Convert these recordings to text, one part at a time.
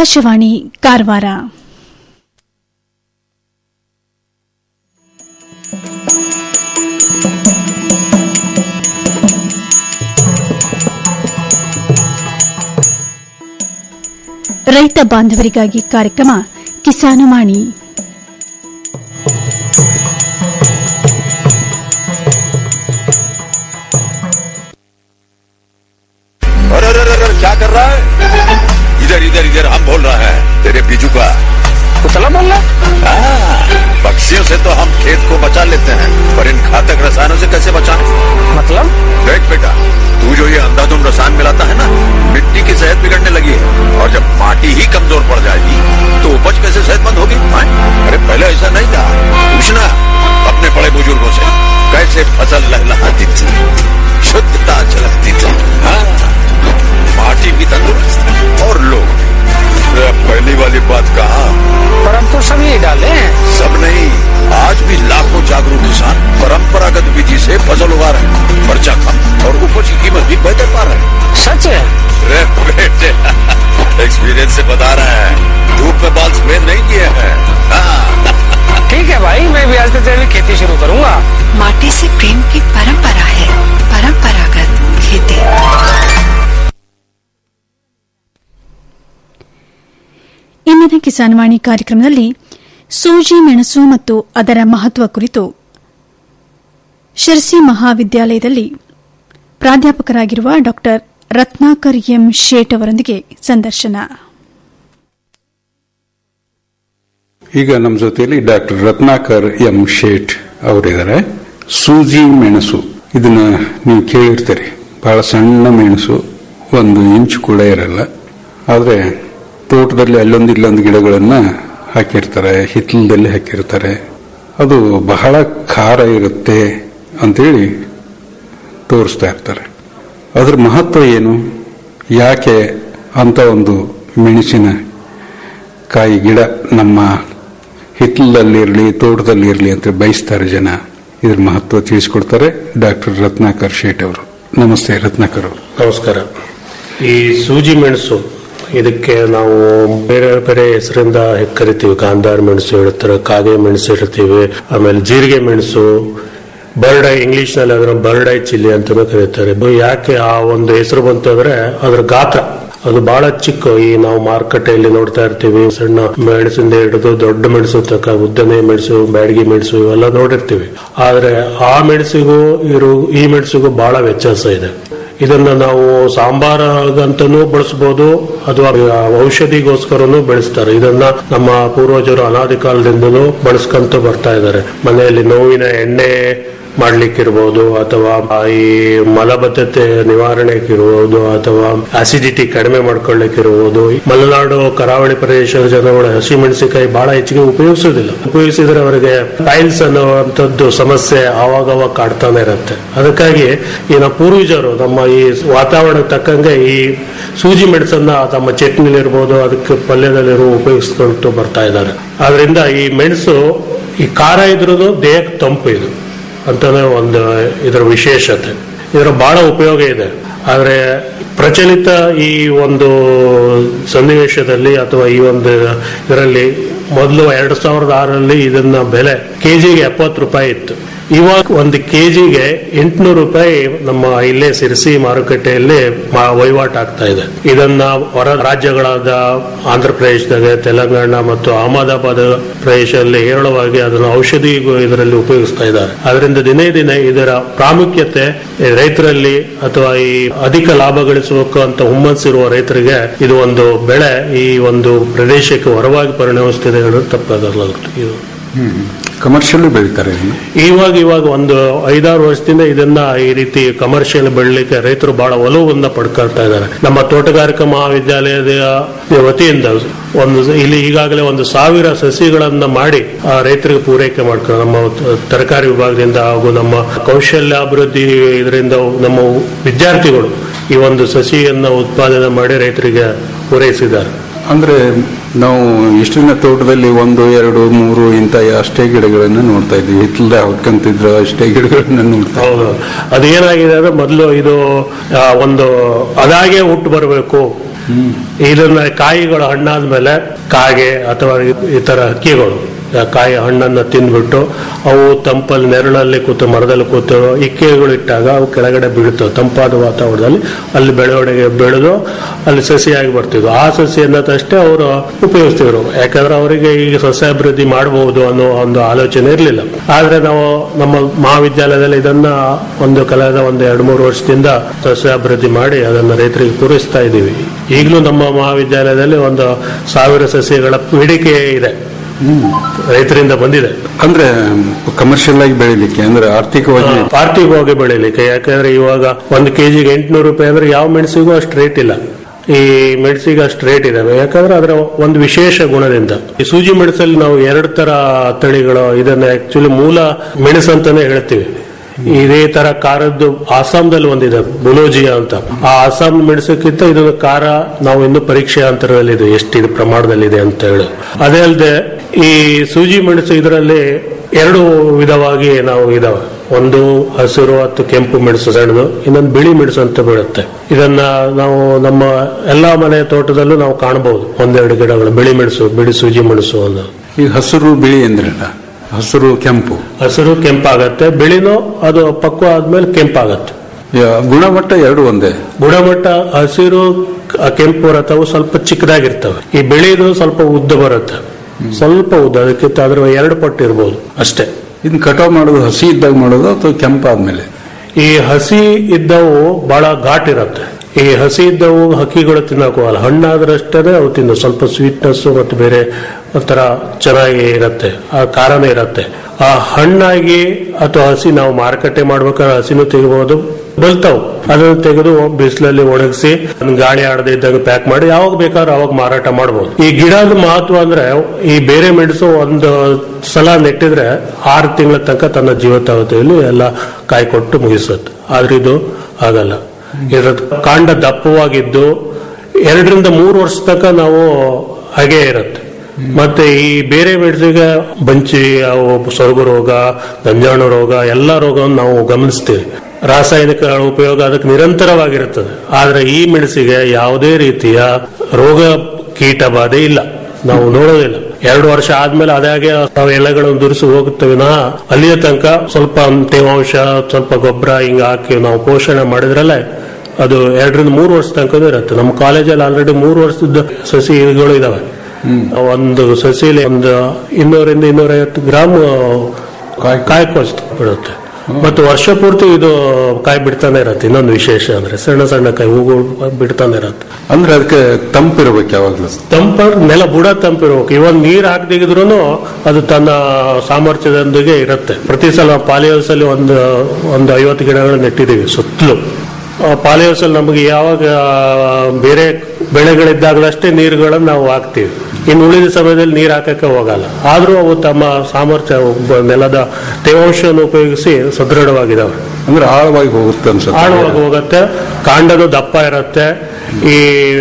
ಆಕಾಶವಾಣಿ ಕಾರವಾರ ರೈತ ಬಾಂಧವರಿಗಾಗಿ ಕಾರ್ಯಕ್ರಮ ಕಿಸಾನವಾಣಿ अरे अरे अरे अरे, क्या कर रहा है इधर इधर इधर हम बोल रहा है तेरे बीजू का कुतला बोल रहा हाँ, पक्षियों से तो हम खेत को बचा लेते हैं पर इन घातक रसायनों से कैसे बचाएं मतलब देख बेटा तू जो ये अंधाधुंध रसायन मिलाता है ना मिट्टी की सेहत बिगड़ने लगी है और जब माटी ही कमजोर पड़ जाएगी तो उपज कैसे सेहतमंद होगी हाँ? अरे पहले ऐसा नहीं था पूछना अपने बड़े बुजुर्गों से कैसे फसल लहलहाती थी शुद्धता झलकती थी हाँ माटी भी तंदुरुस्त और लोग भी। अरे अब पहली वाली बात कहा पर हम तो सब यही डाले हैं सब नहीं आज भी लाखों जागरूक किसान परंपरागत विधि से फसल उगा रहे हैं खर्चा कम और उपज की कीमत भी बेहतर पा रहे हैं सच है अरे बेटे एक्सपीरियंस से बता रहे हैं धूप में बाल सफेद नहीं किए हैं हाँ, ठीक है भाई मैं भी आज से जैविक खेती शुरू करूंगा माटी से प्रेम की परंपरा है परंपरागत खेती ಇಂದಿನ ಕಿಸಾನ್ವಾಣಿ ಕಾರ್ಯಕ್ರಮದಲ್ಲಿ ಸೂಜಿ ಮೆಣಸು ಮತ್ತು ಅದರ ಮಹತ್ವ ಕುರಿತು ಶಿರ್ಸಿ ಮಹಾವಿದ್ಯಾಲಯದಲ್ಲಿ ಪ್ರಾಧ್ಯಾಪಕರಾಗಿರುವ ಡಾ ರತ್ನಾಕರ್ ಎಂ ಶೇಟ್ ಅವರೊಂದಿಗೆ ಸಂದರ್ಶನ ಈಗ ನಮ್ಮ ಜೊತೆಯಲ್ಲಿ ಡಾಕ್ಟರ್ ರತ್ನಾಕರ್ ಎಂ ಶೇಟ್ ಅವರಿದ್ದಾರೆ ಸೂಜಿ ಮೆಣಸು ಇದನ್ನ ನೀವು ಕೇಳಿರ್ತೀರಿ ಬಹಳ ಸಣ್ಣ ಮೆಣಸು ಒಂದು ಇಂಚು ಕೂಡ ಇರಲ್ಲ ಆದರೆ ತೋಟದಲ್ಲಿ ಅಲ್ಲೊಂದು ಇಲ್ಲೊಂದು ಗಿಡಗಳನ್ನ ಹಾಕಿರ್ತಾರೆ ಹಿತ್ತಲದಲ್ಲಿ ಹಾಕಿರ್ತಾರೆ ಅದು ಬಹಳ ಖಾರ ಇರುತ್ತೆ ಅಂತೇಳಿ ತೋರಿಸ್ತಾ ಇರ್ತಾರೆ ಅದ್ರ ಮಹತ್ವ ಏನು ಯಾಕೆ ಅಂತ ಒಂದು ಮೆಣಸಿನ ಕಾಯಿ ಗಿಡ ನಮ್ಮ ಹಿತ್ತಲಲ್ಲಿರಲಿ ತೋಟದಲ್ಲಿರಲಿ ಅಂತ ಬಯಸ್ತಾರೆ ಜನ ಇದ್ರ ಮಹತ್ವ ತಿಳಿಸ್ಕೊಡ್ತಾರೆ ಡಾಕ್ಟರ್ ರತ್ನಾಕರ್ ಶೇಟ್ ಅವರು ನಮಸ್ತೆ ರತ್ನಾಕರ್ ಅವರು ನಮಸ್ಕಾರ ಈ ಸೂಜಿ ಮೆಣಸು ಇದಕ್ಕೆ ನಾವು ಬೇರೆ ಬೇರೆ ಹೆಸರಿಂದ ಕರಿತೀವಿ ಕಾಂದಾರ್ ಮೆಣಸು ಹೇಳ್ತಾರೆ ಕಾಗೆ ಮೆಣಸು ಹೇಳ್ತೀವಿ ಆಮೇಲೆ ಜೀರಿಗೆ ಮೆಣಸು ಬರ್ಡ್ ಐ ಇಂಗ್ಲಿಷ್ ನಲ್ಲಿ ಅದನ್ನ ಬರ್ಡ್ ಐ ಚಿಲ್ಲಿ ಅಂತಾನೂ ಕರೀತಾರೆ ಇದು ಯಾಕೆ ಆ ಒಂದು ಹೆಸರು ಬಂತು ಅಂದ್ರೆ ಅದ್ರ ಗಾತ್ರ ಅದು ಬಹಳ ಚಿಕ್ಕ ಈ ನಾವು ಮಾರುಕಟ್ಟೆಯಲ್ಲಿ ನೋಡ್ತಾ ಇರ್ತೀವಿ ಸಣ್ಣ ಮೆಣಸಿಂದ ಹಿಡಿದು ದೊಡ್ಡ ಮೆಣಸು ತಕ್ಕ ಉದ್ದನೆ ಮೆಣಸು ಬ್ಯಾಡಗಿ ಮೆಣಸು ಇವೆಲ್ಲ ನೋಡಿರ್ತೀವಿ ಆದ್ರೆ ಆ ಮೆಣಸಿಗೂ ಇರೋ ಈ ಮೆಣಸಿಗೂ ಬಹಳ ವ್ಯತ್ಯಾಸ ಇದೆ ಇದನ್ನ ನಾವು ಸಾಂಬಾರಗಂತನೂ ಬಳಸಬಹುದು ಅಥವಾ ಔಷಧಿಗೋಸ್ಕರನೂ ಬೆಳೆಸ್ತಾರೆ ಇದನ್ನ ನಮ್ಮ ಪೂರ್ವಜರು ಅನಾದಿ ಕಾಲದಿಂದಲೂ ಬಳಸ್ಕೊಂತ ಬರ್ತಾ ಇದ್ದಾರೆ ಮನೆಯಲ್ಲಿ ನೋವಿನ ಎಣ್ಣೆ ಮಾಡ್ಲಿಕ್ಕಿರ್ಬೋದು ಅಥವಾ ಈ ಮಲಬದ್ಧತೆ ನಿವಾರಣೆಗಿರ್ಬೋದು ಅಥವಾ ಅಸಿಡಿಟಿ ಕಡಿಮೆ ಮಾಡ್ಕೊಳ್ಳಿಕ್ಕಿರ್ಬೋದು ಮಲೆನಾಡು ಕರಾವಳಿ ಪ್ರದೇಶದ ಜನಗಳು ಹಸಿಮೆಣಸಿನಕಾಯಿ ಬಹಳ ಹೆಚ್ಚಿಗೆ ಉಪಯೋಗಿಸೋದಿಲ್ಲ ಉಪಯೋಗಿಸಿದ್ರೆ ಅವರಿಗೆ ಟೈಲ್ಸ್ ಅನ್ನುವಂಥದ್ದು ಸಮಸ್ಯೆ ಆವಾಗವಾಗ ಕಾಡ್ತಾನೆ ಇರುತ್ತೆ ಅದಕ್ಕಾಗಿ ಈ ನಮ್ಮ ಪೂರ್ವಜರು ನಮ್ಮ ಈ ವಾತಾವರಣಕ್ಕೆ ತಕ್ಕಂಗೆ ಈ ಸೂಜಿ ಮೆಣಸನ್ನ ತಮ್ಮ ಚಟ್ನಿಲಿರ್ಬೋದು ಅದಕ್ಕೆ ಪಲ್ಯದಲ್ಲಿರೋ ಉಪಯೋಗಿಸ್ಕೊಂಡು ಬರ್ತಾ ಇದ್ದಾರೆ ಆದ್ರಿಂದ ಈ ಮೆಣಸು ಈ ಖಾರ ಇದ್ರೂ ದೇಹಕ್ಕೆ ತಂಪು ಇದು ಅಂತಾನೆ ಒಂದು ಇದರ ವಿಶೇಷತೆ ಇದರ ಬಹಳ ಉಪಯೋಗ ಇದೆ ಆದ್ರೆ ಪ್ರಚಲಿತ ಈ ಒಂದು ಸನ್ನಿವೇಶದಲ್ಲಿ ಅಥವಾ ಈ ಒಂದು ಇದರಲ್ಲಿ ಮೊದಲು ಎರಡ್ ಸಾವಿರದ ಆರರಲ್ಲಿ ಇದನ್ನ ಬೆಲೆ ಕೆಜಿಗೆ ಎಪ್ಪತ್ತು ರೂಪಾಯಿ ಇತ್ತು ಇವಾಗ ಒಂದು ಕೆಜಿಗೆ ಎಂಟುನೂರು ರೂಪಾಯಿ ನಮ್ಮ ಇಲ್ಲೇ ಸಿರಿಸಿ ಮಾರುಕಟ್ಟೆಯಲ್ಲಿ ಮಾ- ವಹಿವಾಟು ಆಗ್ತಾ ಇದೆ ಇದನ್ನ ಹೊರ ರಾಜ್ಯಗಳಾದ ಆಂಧ್ರ ಪ್ರದೇಶದಾಗ ತೆಲಂಗಾಣ ಮತ್ತು ಅಹಮದಾಬಾದ್ ಪ್ರದೇಶದಲ್ಲಿ ಹೇರಳವಾಗಿ ಅದನ್ನು ಔಷಧಿ ಇದರಲ್ಲಿ ಉಪಯೋಗಿಸ್ತಾ ಇದ್ದಾರೆ ಅದರಿಂದ ದಿನೇ ದಿನೇ ಇದರ ಪ್ರಾಮುಖ್ಯತೆ ರೈತರಲ್ಲಿ ಅಥವಾ ಈ ಅಧಿಕ ಲಾಭ ಗಳಿಸಬೇಕು ಅಂತ ಹುಮ್ಮಸ್ಸಿರುವ ರೈತರಿಗೆ ಇದು ಒಂದು ಬೆಳೆ ಈ ಒಂದು ಪ್ರದೇಶಕ್ಕೆ ಹೊರವಾಗಿ ಪರಿಣಮಿಸ್ತಿದೆ ಹೇಳೋದು ತಪ್ಪಾಗಲ್ಲ ಇದು ಕಮರ್ಷಿಯಲ್ ಬೆಳಿತಾರೆ ಇದನ್ನ ಇವಾಗ ಇವಾಗ ಒಂದು ಐದಾರು ವರ್ಷದಿಂದ ಇದನ್ನ ಈ ರೀತಿ ಕಮರ್ಷಿಯಲ್ ಬೆಳಲಿಕ್ಕೆ ರೈತರು ಬಹಳ ಒಲವನ್ನು ಪಡ್ಕೊಳ್ತಾ ಇದ್ದಾರೆ ನಮ್ಮ ತೋಟಗಾರಿಕಾ ಮಹಾವಿದ್ಯಾಲಯದ ವತಿಯಿಂದ ಒಂದು ಇಲ್ಲಿ ಈಗಾಗಲೇ ಒಂದು ಸಾವಿರ ಸಸಿಗಳನ್ನ ಮಾಡಿ ಆ ರೈತರಿಗೆ ಪೂರೈಕೆ ಮಾಡ್ತಾರೆ ನಮ್ಮ ತ- ತರಕಾರಿ ವಿಭಾಗದಿಂದ ಹಾಗೂ ನಮ್ಮ ಕೌಶಲ್ಯಾಭಿವೃದ್ಧಿ ಇದರಿಂದ ನಮ್ಮ ವಿದ್ಯಾರ್ಥಿಗಳು ಈ ಒಂದು ಸಸಿಯನ್ನ ಉತ್ಪಾದನೆ ಮಾಡಿ ರೈತರಿಗೆ ಪೂರೈಸಿದ್ದಾರೆ ಅಂದ್ರೆ ನಾವು ಇಷ್ಟಿನ ತೋಟದಲ್ಲಿ ಒಂದು ಎರಡು ಮೂರು ಇಂಥ ಅಷ್ಟೇ ಗಿಡಗಳನ್ನ ನೋಡ್ತಾ ಇದ್ವಿ ಹಿತ್ತಲ್ದ ಹೊಡ್ಕಂತಿದ್ರು ಅಷ್ಟೇ ಗಿಡಗಳನ್ನ ನೋಡ್ತಾ ಇದ್ವಿ. ಹೌದು ಅದೇನಾಗಿದೆ ಅಂದ್ರೆ ಮೊದಲು ಇದು ಆ, ಒಂದು ಅದಾಗೆ ಹುಟ್ಟು ಬರಬೇಕು ಇದನ್ನ ಕಾಯಿಗಳು ಹಣ್ಣಾದ್ಮೇಲೆ ಕಾಗೆ ಅಥವಾ ಇತರ ಹಕ್ಕಿಗಳು ಆ ಕಾಯಿ ಹಣ್ಣನ್ನ ತಿಂದ್ಬಿಟ್ಟು ಅವು ತಂಪಲ್ಲಿ ನೆರಳಲ್ಲಿ ಕೂತು ಮರದಲ್ಲಿ ಕೂತು ಇಕ್ಕೆಗಳು ಇಟ್ಟಾಗ ಅವು ಕೆಳಗಡೆ ಬೀಳುತ್ತವೆ ತಂಪಾದ ವಾತಾವರಣದಲ್ಲಿ ಅಲ್ಲಿ ಬೆಳವಣಿಗೆ ಬೆಳೆದು ಅಲ್ಲಿ ಸಸಿಯಾಗಿ ಬರ್ತಿದ್ವು ಆ ಸಸಿಯನ್ನ ಅಷ್ಟೇ ಅವರು ಉಪಯೋಗಿಸ್ತಿದ್ರು ಯಾಕಂದ್ರೆ ಅವರಿಗೆ ಈಗ ಸಸ್ಯಾಭಿವೃದ್ಧಿ ಮಾಡಬಹುದು ಅನ್ನೋ ಒಂದು ಆಲೋಚನೆ ಇರಲಿಲ್ಲ ಆದ್ರೆ ನಾವು ನಮ್ಮ ಮಹಾವಿದ್ಯಾಲಯದಲ್ಲಿ ಇದನ್ನ ಒಂದು ಕಳೆದ ಒಂದು ಎರಡು ಮೂರು ವರ್ಷದಿಂದ ಸಸ್ಯಾಭಿವೃದ್ಧಿ ಮಾಡಿ ಅದನ್ನ ರೈತರಿಗೆ ಪೂರೈಸ್ತಾ ಇದ್ದೀವಿ ಈಗಲೂ ನಮ್ಮ ಮಹಾವಿದ್ಯಾಲಯದಲ್ಲಿ ಒಂದು ಸಾವಿರ ಸಸ್ಯಗಳ ಬೇಡಿಕೆ ಇದೆ ರೈತರಿಂದ ಬಂದಿದೆ ಅಂದ್ರೆ ಕಮರ್ಷಿಯಲ್ ಆಗಿ ಬೆಳಿಲಿಕ್ಕೆ ಅಂದ್ರೆ ಆರ್ಥಿಕವಾಗಿ ಆರ್ಥಿಕವಾಗಿ ಬೆಳಿಲಿಕ್ಕೆ ಯಾಕಂದ್ರೆ ಇವಾಗ ಒಂದು ಕೆಜಿಗೆ ಎಂಟುನೂರು ರೂಪಾಯಿ ಅಂದ್ರೆ ಯಾವ ಮೆಣಸಿಗೂ ಅಷ್ಟು ರೇಟ್ ಇಲ್ಲ ಈ ಮೆಣಸಿಗೆ ಅಷ್ಟು ರೇಟ್ ಇದಾವೆ ಯಾಕಂದ್ರೆ ಅದರ ಒಂದು ವಿಶೇಷ ಗುಣದಿಂದ ಈ ಸೂಜಿ ಮೆಣಸಲ್ಲಿ ನಾವು ಎರಡು ತರ ತಳಿಗಳು ಇದನ್ನ ಆಕ್ಚುಲಿ ಮೂಲ ಮೆಣಸು ಅಂತಾನೆ ಹೇಳ್ತೀವಿ ಇದೇ ತರ ಖಾರದ್ದು ಆಸಾಂದಲ್ಲಿ ಒಂದಿದೆ ಬುಲೋಜಿಯಾ ಅಂತ ಆ ಆಸಾಂ ಮೆಣಸಕ್ಕಿಂತ ಇದು ಖಾರ ನಾವು ಇನ್ನು ಪರೀಕ್ಷೆ ಅಂತರದಲ್ಲಿ ಇದೆ ಎಷ್ಟಿದೆ ಪ್ರಮಾಣದಲ್ಲಿದೆ ಅಂತ ಹೇಳಿ ಅದೇ ಅಲ್ಲದೆ ಈ ಸೂಜಿ ಮೆಣಸು ಇದರಲ್ಲಿ ಎರಡು ವಿಧವಾಗಿ ನಾವು ಇದಾವೆ ಒಂದು ಹಸಿರು ಮತ್ತು ಕೆಂಪು ಮೆಣಸು ಸಣ್ಣದು ಇನ್ನೊಂದು ಬಿಳಿ ಮೆಣಸು ಅಂತ ಬೀಳುತ್ತೆ ಇದನ್ನ ನಾವು ನಮ್ಮ ಎಲ್ಲಾ ಮನೆ ತೋಟದಲ್ಲೂ ನಾವು ಕಾಣಬಹುದು ಒಂದೆರಡು ಗಿಡಗಳು ಬಿಳಿ ಮೆಣಸು ಬಿಳಿ ಸೂಜಿ ಮೆಣಸು ಅನ್ನೋ ಈಗ ಹಸಿರು ಬಿಳಿ ಅಂದ್ರೆ ಹಸಿರು ಕೆಂಪು ಹಸಿರು ಕೆಂಪಾಗತ್ತೆ ಬಿಳಿನೂ ಅದು ಪಕ್ವ ಆದ್ಮೇಲೆ ಕೆಂಪಾಗತ್ತೆ ಯಾ- ಗುಣಮಟ್ಟ ಎರಡು ಒಂದೇ ಗುಣಮಟ್ಟ ಹಸಿರು ಕ- ಕೆಂಪು ರಥವು ಸ್ವಲ್ಪ ಚಿಕ್ಕದಾಗಿರ್ತವೆ ಈ ಬಿಳಿದು ಸ್ವಲ್ಪ ಉದ್ದ ಬರುತ್ತೆ ಸ್ವಲ್ಪ ಉದ್ದ ಅದಕ್ಕಿಂತ ಅದ್ರ ಎರಡು ಪಟ್ಟು ಇರ್ಬೋದು ಅಷ್ಟೇ ಇದನ್ನ ಕಟಾವ್ ಮಾಡೋದು ಹಸಿ ಇದ್ದಾಗ ಮಾಡೋದು ಅಥವಾ ಕೆಂಪಾದ್ಮೇಲೆ ಈ ಹಸಿ ಇದ್ದವು ಬಹಳ ಘಾಟ್ ಇರುತ್ತೆ ಈ ಹಸಿ ಇದ್ದವು ಹಕ್ಕಿಗಳು ತಿನ್ನಕ್ ಹೋಗಲ್ಲ ಹಣ್ಣಾದ್ರಷ್ಟೇ ಅವು ತಿನ್ನು ಸ್ವಲ್ಪ ಸ್ವೀಟ್ನೆಸ್ ಮತ್ತು ಬೇರೆ ಒಂಥರ ಚೆನ್ನಾಗಿ ಇರುತ್ತೆ ಆ ಕಾರಣ ಇರುತ್ತೆ ಆ ಹಣ್ಣಾಗಿ ಅಥವಾ ಹಸಿ ನಾವು ಮಾರುಕಟ್ಟೆ ಮಾಡ್ಬೇಕಾದ್ರೆ ಹಸಿನೂ ತೆಗಿಬಹುದು ಬಲ್ತಾವ್ ಅದನ್ನು ತೆಗೆದು ಬಿಸಿಲಲ್ಲಿ ಒಣಗಿಸಿ ಅದನ್ನ ಗಾಳಿ ಆಡದೆ ಇದ್ದಾಗ ಪ್ಯಾಕ್ ಮಾಡಿ ಯಾವಾಗ ಬೇಕಾದ್ರೂ ಅವಾಗ ಮಾರಾಟ ಮಾಡಬಹುದು ಈ ಗಿಡದ ಮಹತ್ವ ಅಂದ್ರೆ ಈ ಬೇರೆ ಮೆಣಸು ಒಂದು ಸಲ ನೆಟ್ಟಿದ್ರೆ ಆರು ತಿಂಗಳ ತನಕ ತನ್ನ ಜೀವಿತಾವಧಿಯಲ್ಲಿ ಎಲ್ಲ ಕಾಯಿ ಕೊಟ್ಟು ಮುಗಿಸುತ್ತೆ ಆದ್ರೆ ಇದು ಆಗಲ್ಲ ಇದರ ಕಾಂಡ ದಪ್ಪವಾಗಿದ್ದು ಎರಡರಿಂದ ಮೂರು ವರ್ಷ ತನಕ ನಾವು ಹಾಗೆ ಇರುತ್ತೆ ಮತ್ತೆ ಈ ಬೇರೆ ಮೆಣಸಿಗೆ ಬಂಚಿ ಅವು ಸೊರಗು ರೋಗ ಗಂಜಾಣು ರೋಗ ಎಲ್ಲ ರೋಗವನ್ನು ನಾವು ಗಮನಿಸ್ತೀವಿ ರಾಸಾಯನಿಕ ಉಪಯೋಗ ಅದಕ್ಕೆ ನಿರಂತರವಾಗಿರುತ್ತದೆ ಆದ್ರೆ ಈ ಮೆಣಸಿಗೆ ಯಾವುದೇ ರೀತಿಯ ರೋಗ ಕೀಟ ಬಾಧೆ ಇಲ್ಲ ನಾವು ನೋಡೋದಿಲ್ಲ ಎರಡು ವರ್ಷ ಆದ್ಮೇಲೆ ಅದಾಗೆ ನಾವು ಎಲೆಗಳನ್ನು ದುರಿಸಿ ಹೋಗುತ್ತವೆ ವಿನಃ ಅಲ್ಲಿಯ ತನಕ ಸ್ವಲ್ಪ ತೇವಾಂಶ ಸ್ವಲ್ಪ ಗೊಬ್ಬರ ಹಿಂಗ ಹಾಕಿ ನಾವು ಪೋಷಣೆ ಮಾಡಿದ್ರಲ್ಲೇ ಅದು ಎರಡರಿಂದ ಮೂರು ವರ್ಷ ತನಕ ಇರುತ್ತೆ ನಮ್ಮ ಕಾಲೇಜಲ್ಲಿ ಆಲ್ರೆಡಿ ಮೂರು ವರ್ಷದ ಸಸಿಗಳು ಇದಾವೆ ಒಂದು ಸಸಿಲಿ ಒಂದು ಇನ್ನೂರಿಂದ ಇನ್ನೂರೈವತ್ತು ಗ್ರಾಮ್ ಕಾಯಿ ಕೋಚ್ ಬಿಡುತ್ತೆ ಮತ್ತು ವರ್ಷ ಪೂರ್ತಿ ಇದು ಕಾಯಿ ಬಿಡ್ತಾನೆ ಇರತ್ತೆ ಇನ್ನೊಂದು ವಿಶೇಷ ಅಂದ್ರೆ ಸಣ್ಣ ಸಣ್ಣ ಕಾಯಿ ಹೂಗಳು ಬಿಡ್ತಾನೆ ಇರತ್ತೆ ಅಂದ್ರೆ ಅದಕ್ಕೆ ತಂಪಿರ್ಬೇಕು ಯಾವಾಗ್ಲೂ ತಂಪ ನೆಲ ಬುಡ ತಂಪಿರ್ಬೇಕು ಇವನ್ ನೀರ್ ಹಾಕ್ದಿದ್ರು ಅದು ತನ್ನ ಸಾಮರ್ಥ್ಯದೊಂದಿಗೆ ಇರುತ್ತೆ ಪ್ರತಿ ಸಲ ಪಾಲಿಹೌಸ್ ಅಲ್ಲಿ ಒಂದು ಒಂದು ಐವತ್ತು ಗಿಡಗಳು ನೆಟ್ಟಿದ್ದೀವಿ ಸುತ್ತಲೂ ಪಾಲಿಹೌಸ್ ಅಲ್ಲಿ ನಮಗೆ ಯಾವಾಗ ಬೇರೆ ಬೆಳೆಗಳಿದ್ದಾಗಲಷ್ಟೇ ನೀರುಗಳನ್ನು ನಾವು ಹಾಕ್ತೀವಿ ಇನ್ನು ಉಳಿದ ಸಮಯದಲ್ಲಿ ನೀರು ಹಾಕಕ್ಕೆ ಹೋಗಲ್ಲ ಆದ್ರೂ ಅವು ತಮ್ಮ ಸಾಮರ್ಥ್ಯ ಒಬ್ಬ ನೆಲದ ತೇವಾಂಶವನ್ನು ಉಪಯೋಗಿಸಿ ಸದೃಢವಾಗಿದ್ದಾವೆ ಅಂದ್ರೆ ಆಳವಾಗಿ ಹೋಗುತ್ತೆ ಅನ್ಸುತ್ತೆ ಆಳವಾಗಿ ಹೋಗುತ್ತೆ ಕಾಂಡನು ದಪ್ಪ ಇರುತ್ತೆ ಈ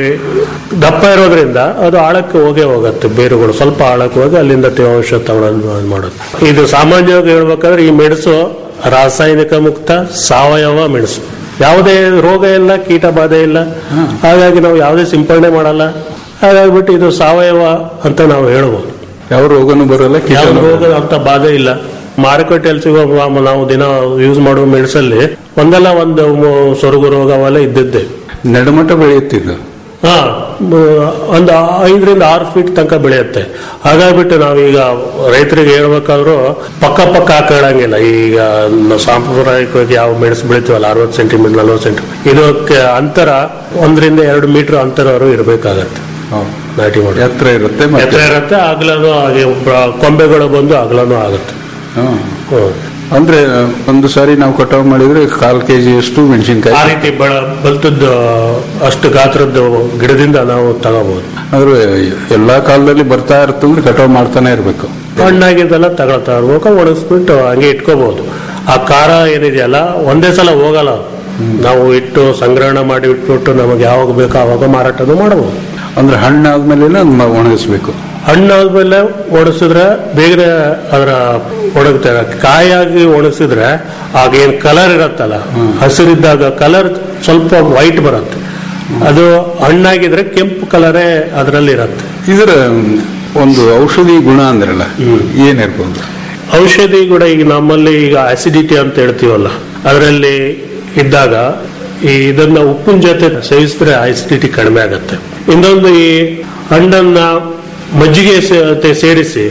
ದಪ್ಪ ಇರೋದ್ರಿಂದ ಅದು ಆಳಕ್ಕೆ ಹೋಗೇ ಹೋಗುತ್ತೆ ಬೇರುಗಳು ಸ್ವಲ್ಪ ಆಳಕ್ಕೆ ಹೋಗಿ ಅಲ್ಲಿಂದ ತೇವಾಂಶ ತಗೊಳ್ಳೋದು ಮಾಡುತ್ತೆ ಇದು ಸಾಮಾನ್ಯವಾಗಿ ಹೇಳ್ಬೇಕಾದ್ರೆ ಈ ಮೆಣಸು ರಾಸಾಯನಿಕ ಮುಕ್ತ ಸಾವಯವ ಮೆಣಸು ಯಾವುದೇ ರೋಗ ಇಲ್ಲ ಕೀಟ ಬಾಧೆ ಇಲ್ಲ ಹಾಗಾಗಿ ನಾವು ಯಾವುದೇ ಸಿಂಪಡಣೆ ಮಾಡಲ್ಲ ಹಾಗಾಗ್ಬಿಟ್ಟು ಇದು ಸಾವಯವ ಅಂತ ನಾವು ಹೇಳ್ಬೋದು ಯಾವ ರೋಗನೂ ಬರಲ್ಲ ಯಾವ ಕೀಟನೂ ರೋಗ ಅಂತ ಬಾಧೆ ಇಲ್ಲ ಮಾರುಕಟ್ಟೆಯಲ್ಲಿ ಸಿಗೋ ಮ- ನಾವು ದಿನ ಯೂಸ್ ಮಾಡುವ ಮೆಣಸಲ್ಲಿ ಒಂದಲ್ಲ ಒಂದು ಮು- ಸೊರಗು ರೋಗ ಅವೆಲ್ಲ ಇದ್ದಿದ್ದೆ ನೆಡಮಟ್ಟ ಬೆಳೆಯುತ್ತಿದ್ದು ಹಾ ಮ- ಒಂದು ಐದರಿಂದ ಆರು ಫೀಟ್ ತನಕ ಬೆಳೆಯುತ್ತೆ ಹಾಗಾಗ್ಬಿಟ್ಟು ನಾವೀಗ ರೈತರಿಗೆ ಹೇಳ್ಬೇಕಾದ್ರೂ ಪಕ್ಕ ಪಕ್ಕ ಹಾಕೊಳ್ಳಂಗಿಲ್ಲ ಈಗ ನಾವು ಸಾಂಪ್ರದಾಯಿಕವಾಗಿ ಯಾವ ಮೆಣಸು ಬೆಳಿತೀವಲ್ಲ ಅರವತ್ತು ಸೆಂಟಿಮೀಟರ್ ನಲ್ವತ್ತು ಸೆಂಟಿಮೀಟರ್ ಇದಕ್ಕೆ ಅಂತರ ಒಂದರಿಂದ ಎರಡು ಮೀಟರ್ ಅಂತರವರು ಇರಬೇಕಾಗತ್ತೆ ಹೌದು. ನಾಟಿ ಮಾಡಿ ಎತ್ತರ ಇರುತ್ತೆ ಮತ್ತೆ ಎತ್ತರ ಇರುತ್ತೆ ಅಗಲನು ಹಾಗೆ ಬ- ಕೊಂಬೆಗಳು ಬಂದು ಅಗಲನು ಆಗುತ್ತೆ ಹಾ. ಹ್ಮ್. ಅಂದ್ರೆ ಒಂದು ಸಾರಿ ನಾವು ಕಟಾವ್ ಮಾಡಿದ್ರೆ ಕಾಲ್ ಕೆಜಿ ಅಷ್ಟು ಆ ಮೆಣಸಿನ್ಕಾಯಿ ರೀತಿ ಬಳ ಬಲ್ತದ್ದು ಅಷ್ಟು ಗಾತ್ರದ್ದು ಗಿಡದಿಂದ ನಾವು ತಗೋಬಹುದು ಆದ್ರೆ ಎಲ್ಲಾ ಕಾಲದಲ್ಲಿ ಬರ್ತಾ ಇರ್ತಂದ್ರೆ ಕಟಾವ್ ಮಾಡ್ತಾನೆ ಇರ್ಬೇಕು ಹಣ್ಣಾಗಿದ್ದೆಲ್ಲ ತಗೊಳ್ತಾ ಇರ್ಬೇಕು ಒಣಗಿಸ್ಬಿಟ್ಟು ಹಂಗೆ ಇಟ್ಕೋಬಹುದು ಆ ಖಾರ ಏನಿದೆಯಲ್ಲ ಒಂದೇ ಸಲ ಹೋಗಲ್ಲ ಅದು. ನಾವು ಇಟ್ಟು ಸಂಗ್ರಹಣೆ ಮಾಡಿ ಇಟ್ಬಿಟ್ಟು ನಮಗೆ ಯಾವಾಗ ಬೇಕೋ ಆವಾಗ ಮಾರಾಟನೂ ಮಾಡಬಹುದು ಅಂದ್ರೆ ಹಣ್ಣಾದ್ಮೇಲೆ ಅದನ್ನ ಒಣಗಿಸ್ಬೇಕು ಹಣ್ಣಾದ್ಮೇಲೆ ಒಣಗಿಸಿದ್ರೆ ಬೇಗನೆ ಅದರ ಒಣಗ್ತಾರೆ ಕಾಯಾಗಿ ಒಣಗಿಸಿದ್ರೆ ಆಗ ಏನ್ ಕಲರ್ ಇರತ್ತಲ್ಲ ಹಸಿರಿದ್ದಾಗ ಕಲರ್ ಸ್ವಲ್ಪ ವೈಟ್ ಬರುತ್ತೆ ಅದು ಹಣ್ಣಾಗಿದ್ರೆ ಕೆಂಪು ಕಲರೇ ಅದರಲ್ಲಿ ಇರುತ್ತೆ ಇದರ ಒಂದು ಔಷಧಿ ಗುಣ ಅಂದ್ರಲ್ಲ ಏನಿರ್ಬೋದು ಔಷಧಿ ಕೂಡ ಈಗ ನಮ್ಮಲ್ಲಿ ಈಗ ಅಸಿಡಿಟಿ ಅಂತ ಹೇಳ್ತೀವಲ್ಲ ಅದರಲ್ಲಿ ಇದ್ದಾಗ ಈ ಇದನ್ನ ಉಪ್ಪಿನ ಜೊತೆ ಸೇವಿಸಿದ್ರೆ ಅಸಿಡಿಟಿ ಕಡಿಮೆ ಆಗುತ್ತೆ ಇನ್ನೊಂದು ಈ ಹಣ್ಣನ್ನ ಮಜ್ಜಿಗೆ ಜೊತೆ ಸೇರಿಸಿ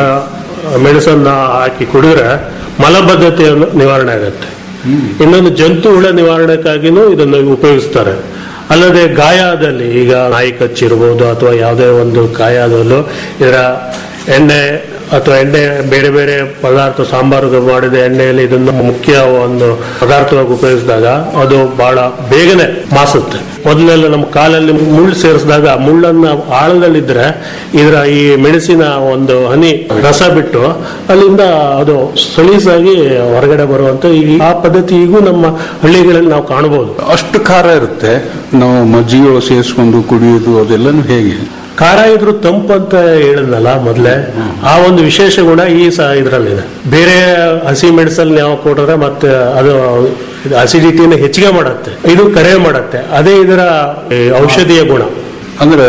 ಮೆಣಸನ್ನ ಹಾಕಿ ಕುಡಿದ್ರೆ ಮಲಬದ್ಧತೆ ನಿವಾರಣೆ ಆಗುತ್ತೆ ಇನ್ನೊಂದು ಜಂತು ಹುಳ ನಿವಾರಣೆಗಾಗಿನೂ ಇದನ್ನು ಉಪಯೋಗಿಸ್ತಾರೆ ಅಲ್ಲದೆ ಗಾಯ ಆದಲ್ಲಿ ಈಗ ನಾಯಿ ಕಚ್ಚಿರ್ಬೋದು ಅಥವಾ ಯಾವುದೇ ಒಂದು ಗಾಯ ಆದಲ್ಲೂ ಇದರ ಎಣ್ಣೆ ಅಥವಾ ಎಣ್ಣೆ ಬೇರೆ ಬೇರೆ ಪದಾರ್ಥ ಸಾಂಬಾರು ಮಾಡಿದ ಎಣ್ಣೆಯಲ್ಲಿ ಇದನ್ನು ಮುಖ್ಯ ಒಂದು ಪದಾರ್ಥವಾಗಿ ಉಪಯೋಗಿಸಿದಾಗ ಅದು ಬಹಳ ಬೇಗನೆ ಮಾಸುತ್ತೆ ಮೊದಲೆಲ್ಲ ನಮ್ಮ ಕಾಲಲ್ಲಿ ಮುಳ್ಳು ಸೇರಿಸಿದಾಗ ಮುಳ್ಳನ್ನ ಆಳದಲ್ಲಿದ್ರೆ ಇದರ ಈ ಮೆಣಸಿನ ಒಂದು ಹನಿ ರಸ ಬಿಟ್ಟು ಅಲ್ಲಿಂದ ಅದು ಸಲೀಸಾಗಿ ಹೊರಗಡೆ ಬರುವಂತ ಈ ಆ ಪದ್ಧತಿ ಈಗೂ ನಮ್ಮ ಹಳ್ಳಿಗಳಲ್ಲಿ ನಾವು ಕಾಣಬಹುದು ಅಷ್ಟು ಖಾರ ಇರುತ್ತೆ ನಾವು ಮಜ್ಜಿಗೆ ಸೇರಿಸ್ಕೊಂಡು ಕುಡಿಯೋದು ಅದೆಲ್ಲನೂ ಹೇಗೆ ಖಾರ ಇದ್ರು ತಂಪು ಅಂತ ಹೇಳಿದ್ನಲ್ಲ ಮೊದ್ಲೇ ಆ ಒಂದು ವಿಶೇಷ ಗುಣ ಈ ಸ ಇದ್ರಲ್ಲಿದೆ ಬೇರೆ ಹಸಿ ಮೆಣಸಲ್ಲಿ ನಾವು ಕೊಟ್ಟಿದ್ರೆ ಮತ್ತೆ ಅದು ಅಸಿಡಿಟಿನ ಹೆಚ್ಚಿಗೆ ಮಾಡುತ್ತೆ ಇದು ಕಡಿಮೆ ಮಾಡುತ್ತೆ ಅದೇ ಇದರ ಈ ಔಷಧೀಯ ಗುಣ ಅಂದ್ರೆ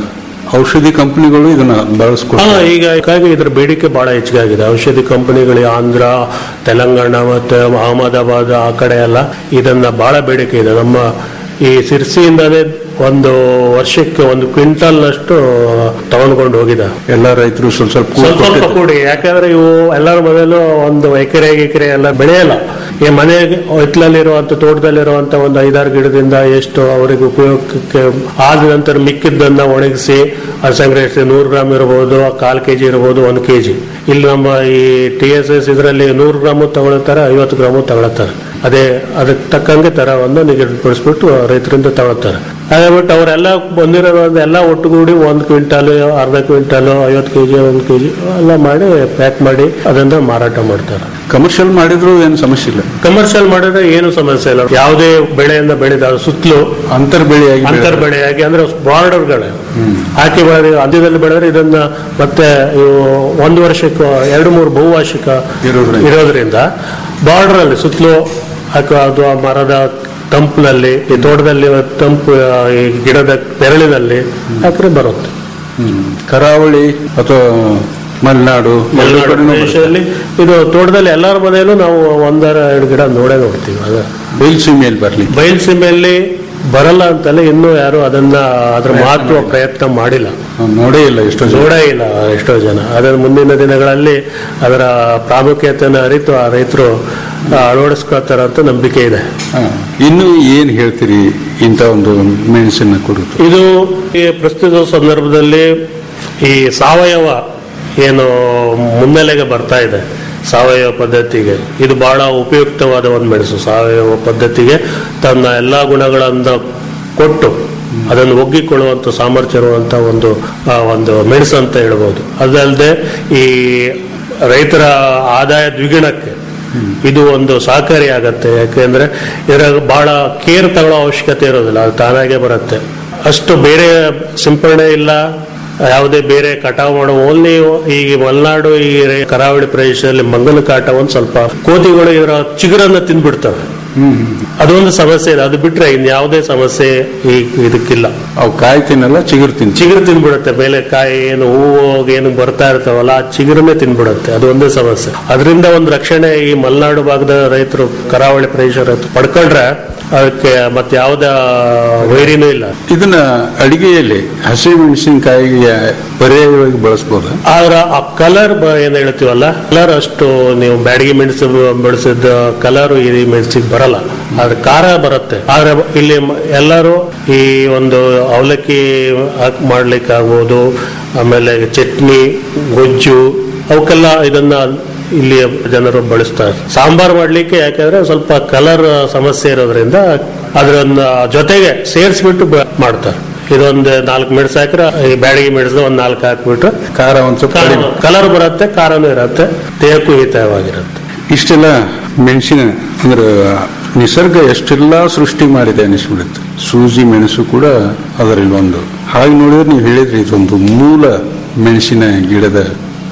ಔಷಧಿ ಕಂಪನಿಗಳು ಇದನ್ನ ಹಾ ಬಳಸ್ಕೊಳ್ತಾರೆ ಈಗ ಹೀಗಾಗಿ ಇದ್ರ ಬೇಡಿಕೆ ಬಹಳ ಹೆಚ್ಚಿಗಾಗಿದೆ ಔಷಧಿ ಕಂಪನಿಗಳು ಆಂಧ್ರ ತೆಲಂಗಾಣ ಮತ್ತೆ ಅಹಮದಾಬಾದ್ ಆ ಕಡೆ ಎಲ್ಲ ಇದನ್ನ ಬಹಳ ಬೇಡಿಕೆ ಇದೆ ನಮ್ಮ ಈ ಸಿರ್ಸಿಯಿಂದನೇ ಒಂದು ವರ್ಷಕ್ಕೆ ಒಂದು ಕ್ವಿಂಟಲ್ ಅಷ್ಟು ತಗೊಂಡ್ಕೊಂಡು ಹೋಗಿದ ಎಲ್ಲ ರೈತರು ಸ್ವಲ್ಪ ಸ್ವಲ್ಪ ಕೂಡ್ ಸ್ವಲ್ಪ ಸ್ವಲ್ಪ ಕೊಟ್ಟಿದ್ದಾರೆ. ಕೂಡಿ ಯಾಕಂದ್ರೆ ಇವು ಎಲ್ಲರ ಮನೆಯಲ್ಲೂ ಒಂದು ಎಕರೆ ಎಕರೆ ಎಲ್ಲ ಬೆಳೆಯಲ್ಲ ಈ ಮನೆ ಹಿತ್ಲಲ್ಲಿರುವಂತ ತೋಟದಲ್ಲಿರುವಂತ ಒಂದು ಐದಾರು ಗಿಡದಿಂದ ಎಷ್ಟು ಅವರಿಗೆ ಉಪಯೋಗಕ್ಕೆ ಆದ ನಂತರ ಮಿಕ್ಕಿದ್ದನ್ನ ಒಣಗಿಸಿ ಅದು ಸಂಗ್ರಹಿಸಿ ನೂರು ಗ್ರಾಮ್ ಇರಬಹುದು ಕಾಲ್ ಕೆಜಿ ಇರಬಹುದು ಒಂದು ಕೆಜಿ ಇಲ್ಲಿ ನಮ್ಮ ಈ ಟಿ ಎಸ್ ಎಸ್ ಇದರಲ್ಲಿ ನೂರು ಗ್ರಾಮು ತಗೊಳ್ತಾರೆ ಐವತ್ತು ಗ್ರಾಮು ತಗೊಳ್ತಾರೆ ಅದೇ ಅದಕ್ಕೆ ತಕ್ಕಂಗೆ ತರವನ್ನು ನಿಗದಿಪಡಿಸ್ಬಿಟ್ಟು ರೈತರಿಂದ ತಗೊಳ್ತಾರೆ ಹಾಗಾಗ್ಬಿಟ್ಟು ಅವರೆಲ್ಲ ಬಂದಿರೋದು ಎಲ್ಲ ಒಟ್ಟುಗೂಡಿ ಒಂದು ಕ್ವಿಂಟಲ್ ಅರ್ಧ ಕ್ವಿಂಟಲ್ ಐವತ್ತು ಕೆಜಿ ಒಂದು ಕೆಜಿ ಎಲ್ಲ ಮಾಡಿ ಪ್ಯಾಕ್ ಮಾಡಿ ಅದನ್ನ ಮಾರಾಟ ಮಾಡ್ತಾರೆ ಕಮರ್ಷಿಯಲ್ ಮಾಡಿದ್ರು ಏನು ಸಮಸ್ಯೆ ಇಲ್ಲ ಕಮರ್ಷಿಯಲ್ ಮಾಡಿದ್ರೆ ಏನು ಸಮಸ್ಯೆ ಇಲ್ಲ ಯಾವುದೇ ಬೆಳೆಯಿಂದ ಬೆಳೆದ ಸುತ್ತಲೂ ಅಂತರ್ ಬೆಳೆಯಾಗಿ ಅಂತರ್ ಬೆಳೆಯಾಗಿ ಅಂದ್ರೆ ಬಾರ್ಡರ್ಗಳೇ ಹಾಕಿ ಮಾಡಿ ಅಂತ್ಯದಲ್ಲಿ ಬೆಳೆದ್ರೆ ಇದನ್ನ ಮತ್ತೆ ಇವು ಒಂದು ವರ್ಷಕ್ಕೆ ಎರಡು ಮೂರು ಬಹುವಾರ್ಷಿಕ ಇರೋದ್ರಿಂದ. ಇರೋದ್ರಿಂದ ಬಾರ್ಡರ್ ಅಲ್ಲಿ ಸುತ್ತಲೂ ಅಥವಾ ಅದು ಆ ಮರದ ತಂಪಿನಲ್ಲಿ ಈ ತೋಟದಲ್ಲಿ ತಂಪು ಆ, ಈ ಗಿಡದ ನೆರಳಿನಲ್ಲಿ ಹಾಕಿದ್ರೆ ಬರುತ್ತೆ ಹ್ಮ್. ಕರಾವಳಿ ಅಥವಾ ಮಲೆನಾಡು ಎರಡು ಮಲೆನಾಡು ಕಡೆನೂ ಬರುತ್ತೆ. ಪ್ರದೇಶದಲ್ಲಿ ಇದು ತೋಟದಲ್ಲಿ ಎಲ್ಲರ ಮನೆಯಲ್ಲೂ ನಾವು ಒಂದರ ಎರಡು ಗಿಡ ನೋಡೇ ನೋಡ್ತೀವಿ ಅದ ಬಯಲುಸೀಮೆಯಲ್ಲಿ ಬರ್ಲಿ ಬಯಲುಸೀಮೆಯಲ್ಲಿ ಬರಲ್ಲ ಅಂತಲೇ ಇನ್ನೂ ಯಾರು ಅದನ್ನ ಅದ್ರ ಮಹತ್ವ ಪ್ರಯತ್ನ ಮಾಡಿಲ್ಲ ನಾವು ನೋಡೇ ಇಲ್ಲ ಎಷ್ಟೋ ಜನ ನೋಡೇ ಇಲ್ಲ ಎಷ್ಟೋ ಜನ ಅದರ ಮುಂದಿನ ದಿನಗಳಲ್ಲಿ ಅದರ ಪ್ರಾಮುಖ್ಯತೆಯನ್ನು ಅರಿತು ಆ ರೈತರು ಅಳವಡಿಸ್ಕೊಳ್ತಾರ ಅಂತ ನಂಬಿಕೆ ಇದೆ ಹಾ. ಇನ್ನು ಏನ್ ಹೇಳ್ತೀರಿ ಇಂಥ ಒಂದು ಮೆಣಸಿನ ಕುರಿತು ಇದು ಈ ಪ್ರಸ್ತುತ ಸಂದರ್ಭದಲ್ಲಿ ಈ ಸಾವಯವ ಏನು ಮುನ್ನೆಲೆಗೆ ಬರ್ತಾ ಇದೆ ಸಾವಯವ ಪದ್ಧತಿಗೆ ಇದು ಬಹಳ ಉಪಯುಕ್ತವಾದ ಒಂದು ಮೆಣಸು ಸಾವಯವ ಪದ್ಧತಿಗೆ ತನ್ನ ಎಲ್ಲಾ ಗುಣಗಳನ್ನು ಕೊಟ್ಟು ಅದನ್ನು ಒಗ್ಗಿಕೊಳ್ಳುವಂತ ಸಾಮರ್ಥ್ಯ ಇರುವಂತ ಒಂದು ಆ, ಒಂದು ಮೆಣಸು ಅಂತ ಹೇಳ್ಬೋದು ಅದಲ್ಲದೆ ಈ ರೈತರ ಆದಾಯ ದ್ವಿಗುಣಕ್ಕೆ ಇದು ಒಂದು ಸಹಕಾರಿ ಆಗತ್ತೆ ಯಾಕೆಂದ್ರೆ ಇದರ ಬಹಳ ಕೇರ್ ತಗೊಳ್ಳೋ ಅವಶ್ಯಕತೆ ಇರೋದಿಲ್ಲ ಅದು ತಾನಾಗೆ ಬರುತ್ತೆ ಅಷ್ಟು ಬೇರೆ ಸಿಂಪರಣೆ ಇಲ್ಲ ಯಾವುದೇ ಬೇರೆ ಕಟಾವು ಮಾಡೋ ಓನ್ಲಿ ಈ ಮಲೆನಾಡು ಈ ರೇ- ಕರಾವಳಿ ಪ್ರದೇಶದಲ್ಲಿ ಮಂಗನ ಕಾಟ ಒಂದು ಸ್ವಲ್ಪ ಕೋತಿಗಳು ಇದರ ಚಿಗುರನ್ನ ತಿಂದ್ಬಿಡ್ತವೆ ಅದೊಂದು ಸಮಸ್ಯೆ ಇದೆ ಅದು ಬಿಟ್ರೆ ಇನ್ ಯಾವುದೇ ಸಮಸ್ಯೆ ಈ ಇದಕ್ಕಿಲ್ಲ ಅವು ಕಾಯಿ ತಿನ್ನಲ್ಲ ಚಿಗುರು ತಿಂತ ಚಿಗುರು ತಿನ್ಬಿಡುತ್ತೆ ಮೇಲೆ ಕಾಯಿ ಏನು ಹೂವು ಏನು ಬರ್ತಾ ಇರ್ತಾವಲ್ಲ ಆ ಚಿಗುರನ್ನೇ ತಿನ್ಬಿಡುತ್ತೆ ಅದು ಒಂದೇ ಸಮಸ್ಯೆ ಅದರಿಂದ ಒಂದು ರಕ್ಷಣೆ ಈ ಮಲೆನಾಡು ಭಾಗದ ರೈತರು ಕರಾವಳಿ ಪ್ರದೇಶ ರೈತರು ಪಡ್ಕೊಂಡ್ರೆ ಅದಕ್ಕೆ ಮತ್ತೆ ಯಾವುದೇ ವೈರಿನೂ ಇಲ್ಲ ಇದನ್ನ ಅಡಿಗೆಯಲ್ಲಿ ಹಸಿ ಮೆಣಸಿನಕಾಯಿಗೆ ಪರ್ಯಾಯವಾಗಿ ಬಳಸಬಹುದಾ ಆದ್ರ ಆ ಕಲರ್ ಏನ್ ಹೇಳ್ತೀವಲ್ಲ ಕಲರ್ ಅಷ್ಟು ನೀವು ಬ್ಯಾಡಗಿ ಮೆಣಸು ಬೆಳೆಸಿದ ಕಲರ್ ಈ ಮೆಣಸಿಗೆ ಬರಲ್ಲ ಆದ್ರೆ ಖಾರ ಬರುತ್ತೆ ಆದ್ರೆ ಇಲ್ಲಿ ಮ- ಎಲ್ಲರೂ ಈ ಒಂದು ಅವಲಕ್ಕಿ ಹಾಕ್ ಮಾಡ್ಲಿಕ್ಕೆ ಆಗ್ಬೋದು ಆಮೇಲೆ ಚಟ್ನಿ ಗೊಜ್ಜು ಅವಕ್ಕೆಲ್ಲ ಇದನ್ನ ಇಲ್ಲಿ ಜನರು ಬಳಸ್ತಾರೆ ಸಾಂಬಾರ್ ಮಾಡ್ಲಿಕ್ಕೆ ಯಾಕಂದ್ರೆ ಸ್ವಲ್ಪ ಕಲರ್ ಸಮಸ್ಯೆ ಇರೋದ್ರಿಂದ ಅದನ್ನ ಜೊತೆಗೆ ಸೇರಿಸ್ಬಿಟ್ಟು ಬ- ಮಾಡ್ತಾರೆ ಇದೊಂದು ನಾಲ್ಕು ಮೆಣಸು ಹಾಕಿದ್ರೆ ಈ ಬ್ಯಾಡಗಿ ಮೆಣಸು ಒಂದ್ ನಾಲ್ಕು ಹಾಕ್ಬಿಟ್ರೆ ಖಾರ ಒಂದ್ ಸ್ವಲ್ಪ ಕಡಿಮೆ ಕಲರ್ ಬರುತ್ತೆ ಖಾರನೂ ಇರುತ್ತೆ ದೇಹಕ್ಕೂ ಹಿತವಾಗಿರುತ್ತೆ ಇಷ್ಟೆಲ್ಲ ಮೆಣಸಿನ ಅಂದ್ರೆ ನಿಸರ್ಗ ಎಷ್ಟೆಲ್ಲ ಸೃಷ್ಟಿ ಮಾಡಿದೆ ಅನಿಸ್ಬಿಡುತ್ತೆ ಸೂಜಿ ಮೆಣಸು ಕೂಡ ಅದರಲ್ಲಿ ಒಂದು ಹಾಗೆ ನೋಡಿದ್ರೆ ನೀವು ಹೇಳಿದ್ರಿ ಇದೊಂದು ಮೂಲ ಮೆಣಸಿನ ಗಿಡದ